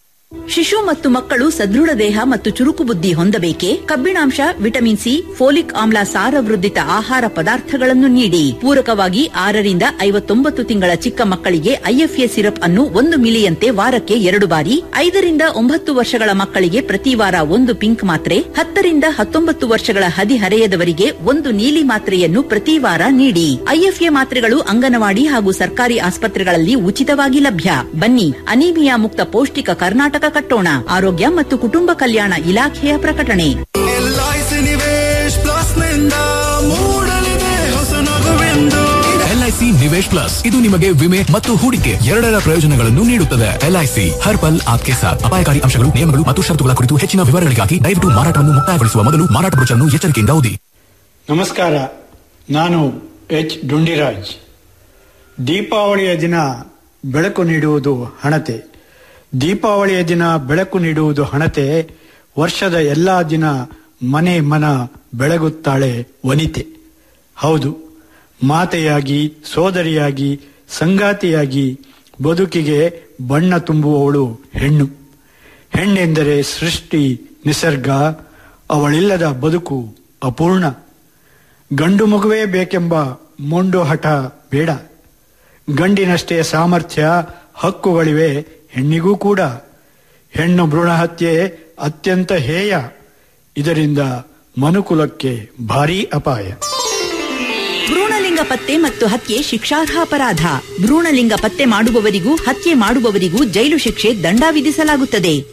ಶಿಶು ಮತ್ತು ಮಕ್ಕಳು ಸದೃಢ ದೇಹ ಮತ್ತು ಚುರುಕು ಬುದ್ಧಿ ಹೊಂದಬೇಕೆ ಕಬ್ಬಿಣಾಂಶ ವಿಟಮಿನ್ ಸಿ ಫೋಲಿಕ್ ಆಮ್ಲ ಸಾರವೃದ್ಧಿತ ಆಹಾರ ಪದಾರ್ಥಗಳನ್ನು ನೀಡಿ ಪೂರಕವಾಗಿ ಆರರಿಂದ ಐವತ್ತೊಂಬತ್ತು ತಿಂಗಳ ಚಿಕ್ಕ ಮಕ್ಕಳಿಗೆ ಐಎಫ್ಎ ಸಿರಪ್ ಅನ್ನು ಒಂದು ಮಿಲಿಯಂತೆ ವಾರಕ್ಕೆ ಎರಡು ಬಾರಿ ಐದರಿಂದ ಒಂಬತ್ತು ವರ್ಷಗಳ ಮಕ್ಕಳಿಗೆ ಪ್ರತಿ ವಾರ ಒಂದು ಪಿಂಕ್ ಮಾತ್ರೆ ಹತ್ತರಿಂದ ಹತ್ತೊಂಬತ್ತು ವರ್ಷಗಳ ಹದಿಹರೆಯದವರಿಗೆ ಒಂದು ನೀಲಿ ಮಾತ್ರೆಯನ್ನು ಪ್ರತಿ ವಾರ ನೀಡಿ ಐಎಫ್ಎ ಮಾತ್ರೆಗಳು ಅಂಗನವಾಡಿ ಹಾಗೂ ಸರ್ಕಾರಿ ಆಸ್ಪತ್ರೆಗಳಲ್ಲಿ ಉಚಿತವಾಗಿ ಲಭ್ಯ ಬನ್ನಿ ಅನೀಮಿಯಾ ಮುಕ್ತ ಪೌಷ್ಟಿಕ ಕರ್ನಾಟಕ ಕಟ್ಟೋಣ ಆರೋಗ್ಯ ಮತ್ತು ಕುಟುಂಬ ಕಲ್ಯಾಣ ಇಲಾಖೆಯ ಪ್ರಕಟಣೆ ಎಲ್ಐಸಿ ನಿವೇಶ್ ಪ್ಲಸ್ ನಿಂದ ಮೂಡಲಿದೆ ಹೊಸ ನಗುವೆಂದು ಎಲ್ಐಸಿ ನಿವೇಶ್ ಪ್ಲಸ್ ಇದು ನಿಮಗೆ ವಿಮೆ ಮತ್ತು ಹೂಡಿಕೆ ಎರಡರ ಪ್ರಯೋಜನಗಳನ್ನು ನೀಡುತ್ತದೆ ಎಲ್ಐಸಿ ಹರ್ ಪಲ್ ಆಪ್ಕೆ ಸಾಥ್ ಅಪಾಯಕಾರಿ ಅಂಶಗಳು ನಿಯಮಗಳು ಮತ್ತು ಷರತ್ತುಗಳ ಕುರಿತು ಹೆಚ್ಚಿನ ವಿವರಗಳಿಗಾಗಿ ದಯವಿಟ್ಟು ಮಾರಾಟವನ್ನು ಮುಕ್ತಾಯಗೊಳಿಸುವ ಮೊದಲು ಮಾರಾಟ ಬ್ರೋಚರ್ನ್ನು ಎಚ್ಚರಿಕೆಯಿಂದ ಓದಿ ನಮಸ್ಕಾರ ನಾನು ಎಚ್ ಡುಂಡಿರಾಜ್ ದೀಪಾವಳಿಯ ದಿನ ಬೆಳಕು ನೀಡುವುದು ಹಣತೆ ದೀಪಾವಳಿಯ ದಿನ ಬೆಳಕು ನೀಡುವುದು ಹಣತೆ ವರ್ಷದ ಎಲ್ಲಾ ದಿನ ಮನೆ ಮನ ಬೆಳಗುತ್ತಾಳೆ ವನಿತೆ ಹೌದು ಮಾತೆಯಾಗಿ ಸೋದರಿಯಾಗಿ ಸಂಗಾತಿಯಾಗಿ ಬದುಕಿಗೆ ಬಣ್ಣ ತುಂಬುವವಳು ಹೆಣ್ಣು ಹೆಣ್ಣೆಂದರೆ ಸೃಷ್ಟಿ ನಿಸರ್ಗ ಅವಳಿಲ್ಲದ ಬದುಕು ಅಪೂರ್ಣ ಗಂಡು ಮಗುವೇ ಬೇಕೆಂಬ ಮೊಂಡು ಹಠ ಬೇಡ ಗಂಡಿನಷ್ಟೇ ಸಾಮರ್ಥ್ಯ ಹಕ್ಕುಗಳಿವೆ ಹೆಣ್ಣಿಗೂ ಕೂಡ ಹೆಣ್ಣು ಭ್ರೂಣ ಹತ್ಯೆ ಅತ್ಯಂತ ಹೇಯ ಇದರಿಂದ ಮನುಕುಲಕ್ಕೆ ಭಾರೀ ಅಪಾಯ ಭ್ರೂಣಲಿಂಗ ಪತ್ತೆ ಮತ್ತು ಹತ್ಯೆ ಶಿಕ್ಷಾರ್ಹ ಅಪರಾಧ ಭ್ರೂಣಲಿಂಗ ಪತ್ತೆ ಮಾಡುವವರಿಗೂ ಹತ್ಯೆ ಮಾಡುವವರಿಗೂ ಜೈಲು ಶಿಕ್ಷೆ ದಂಡ ವಿಧಿಸಲಾಗುತ್ತದೆ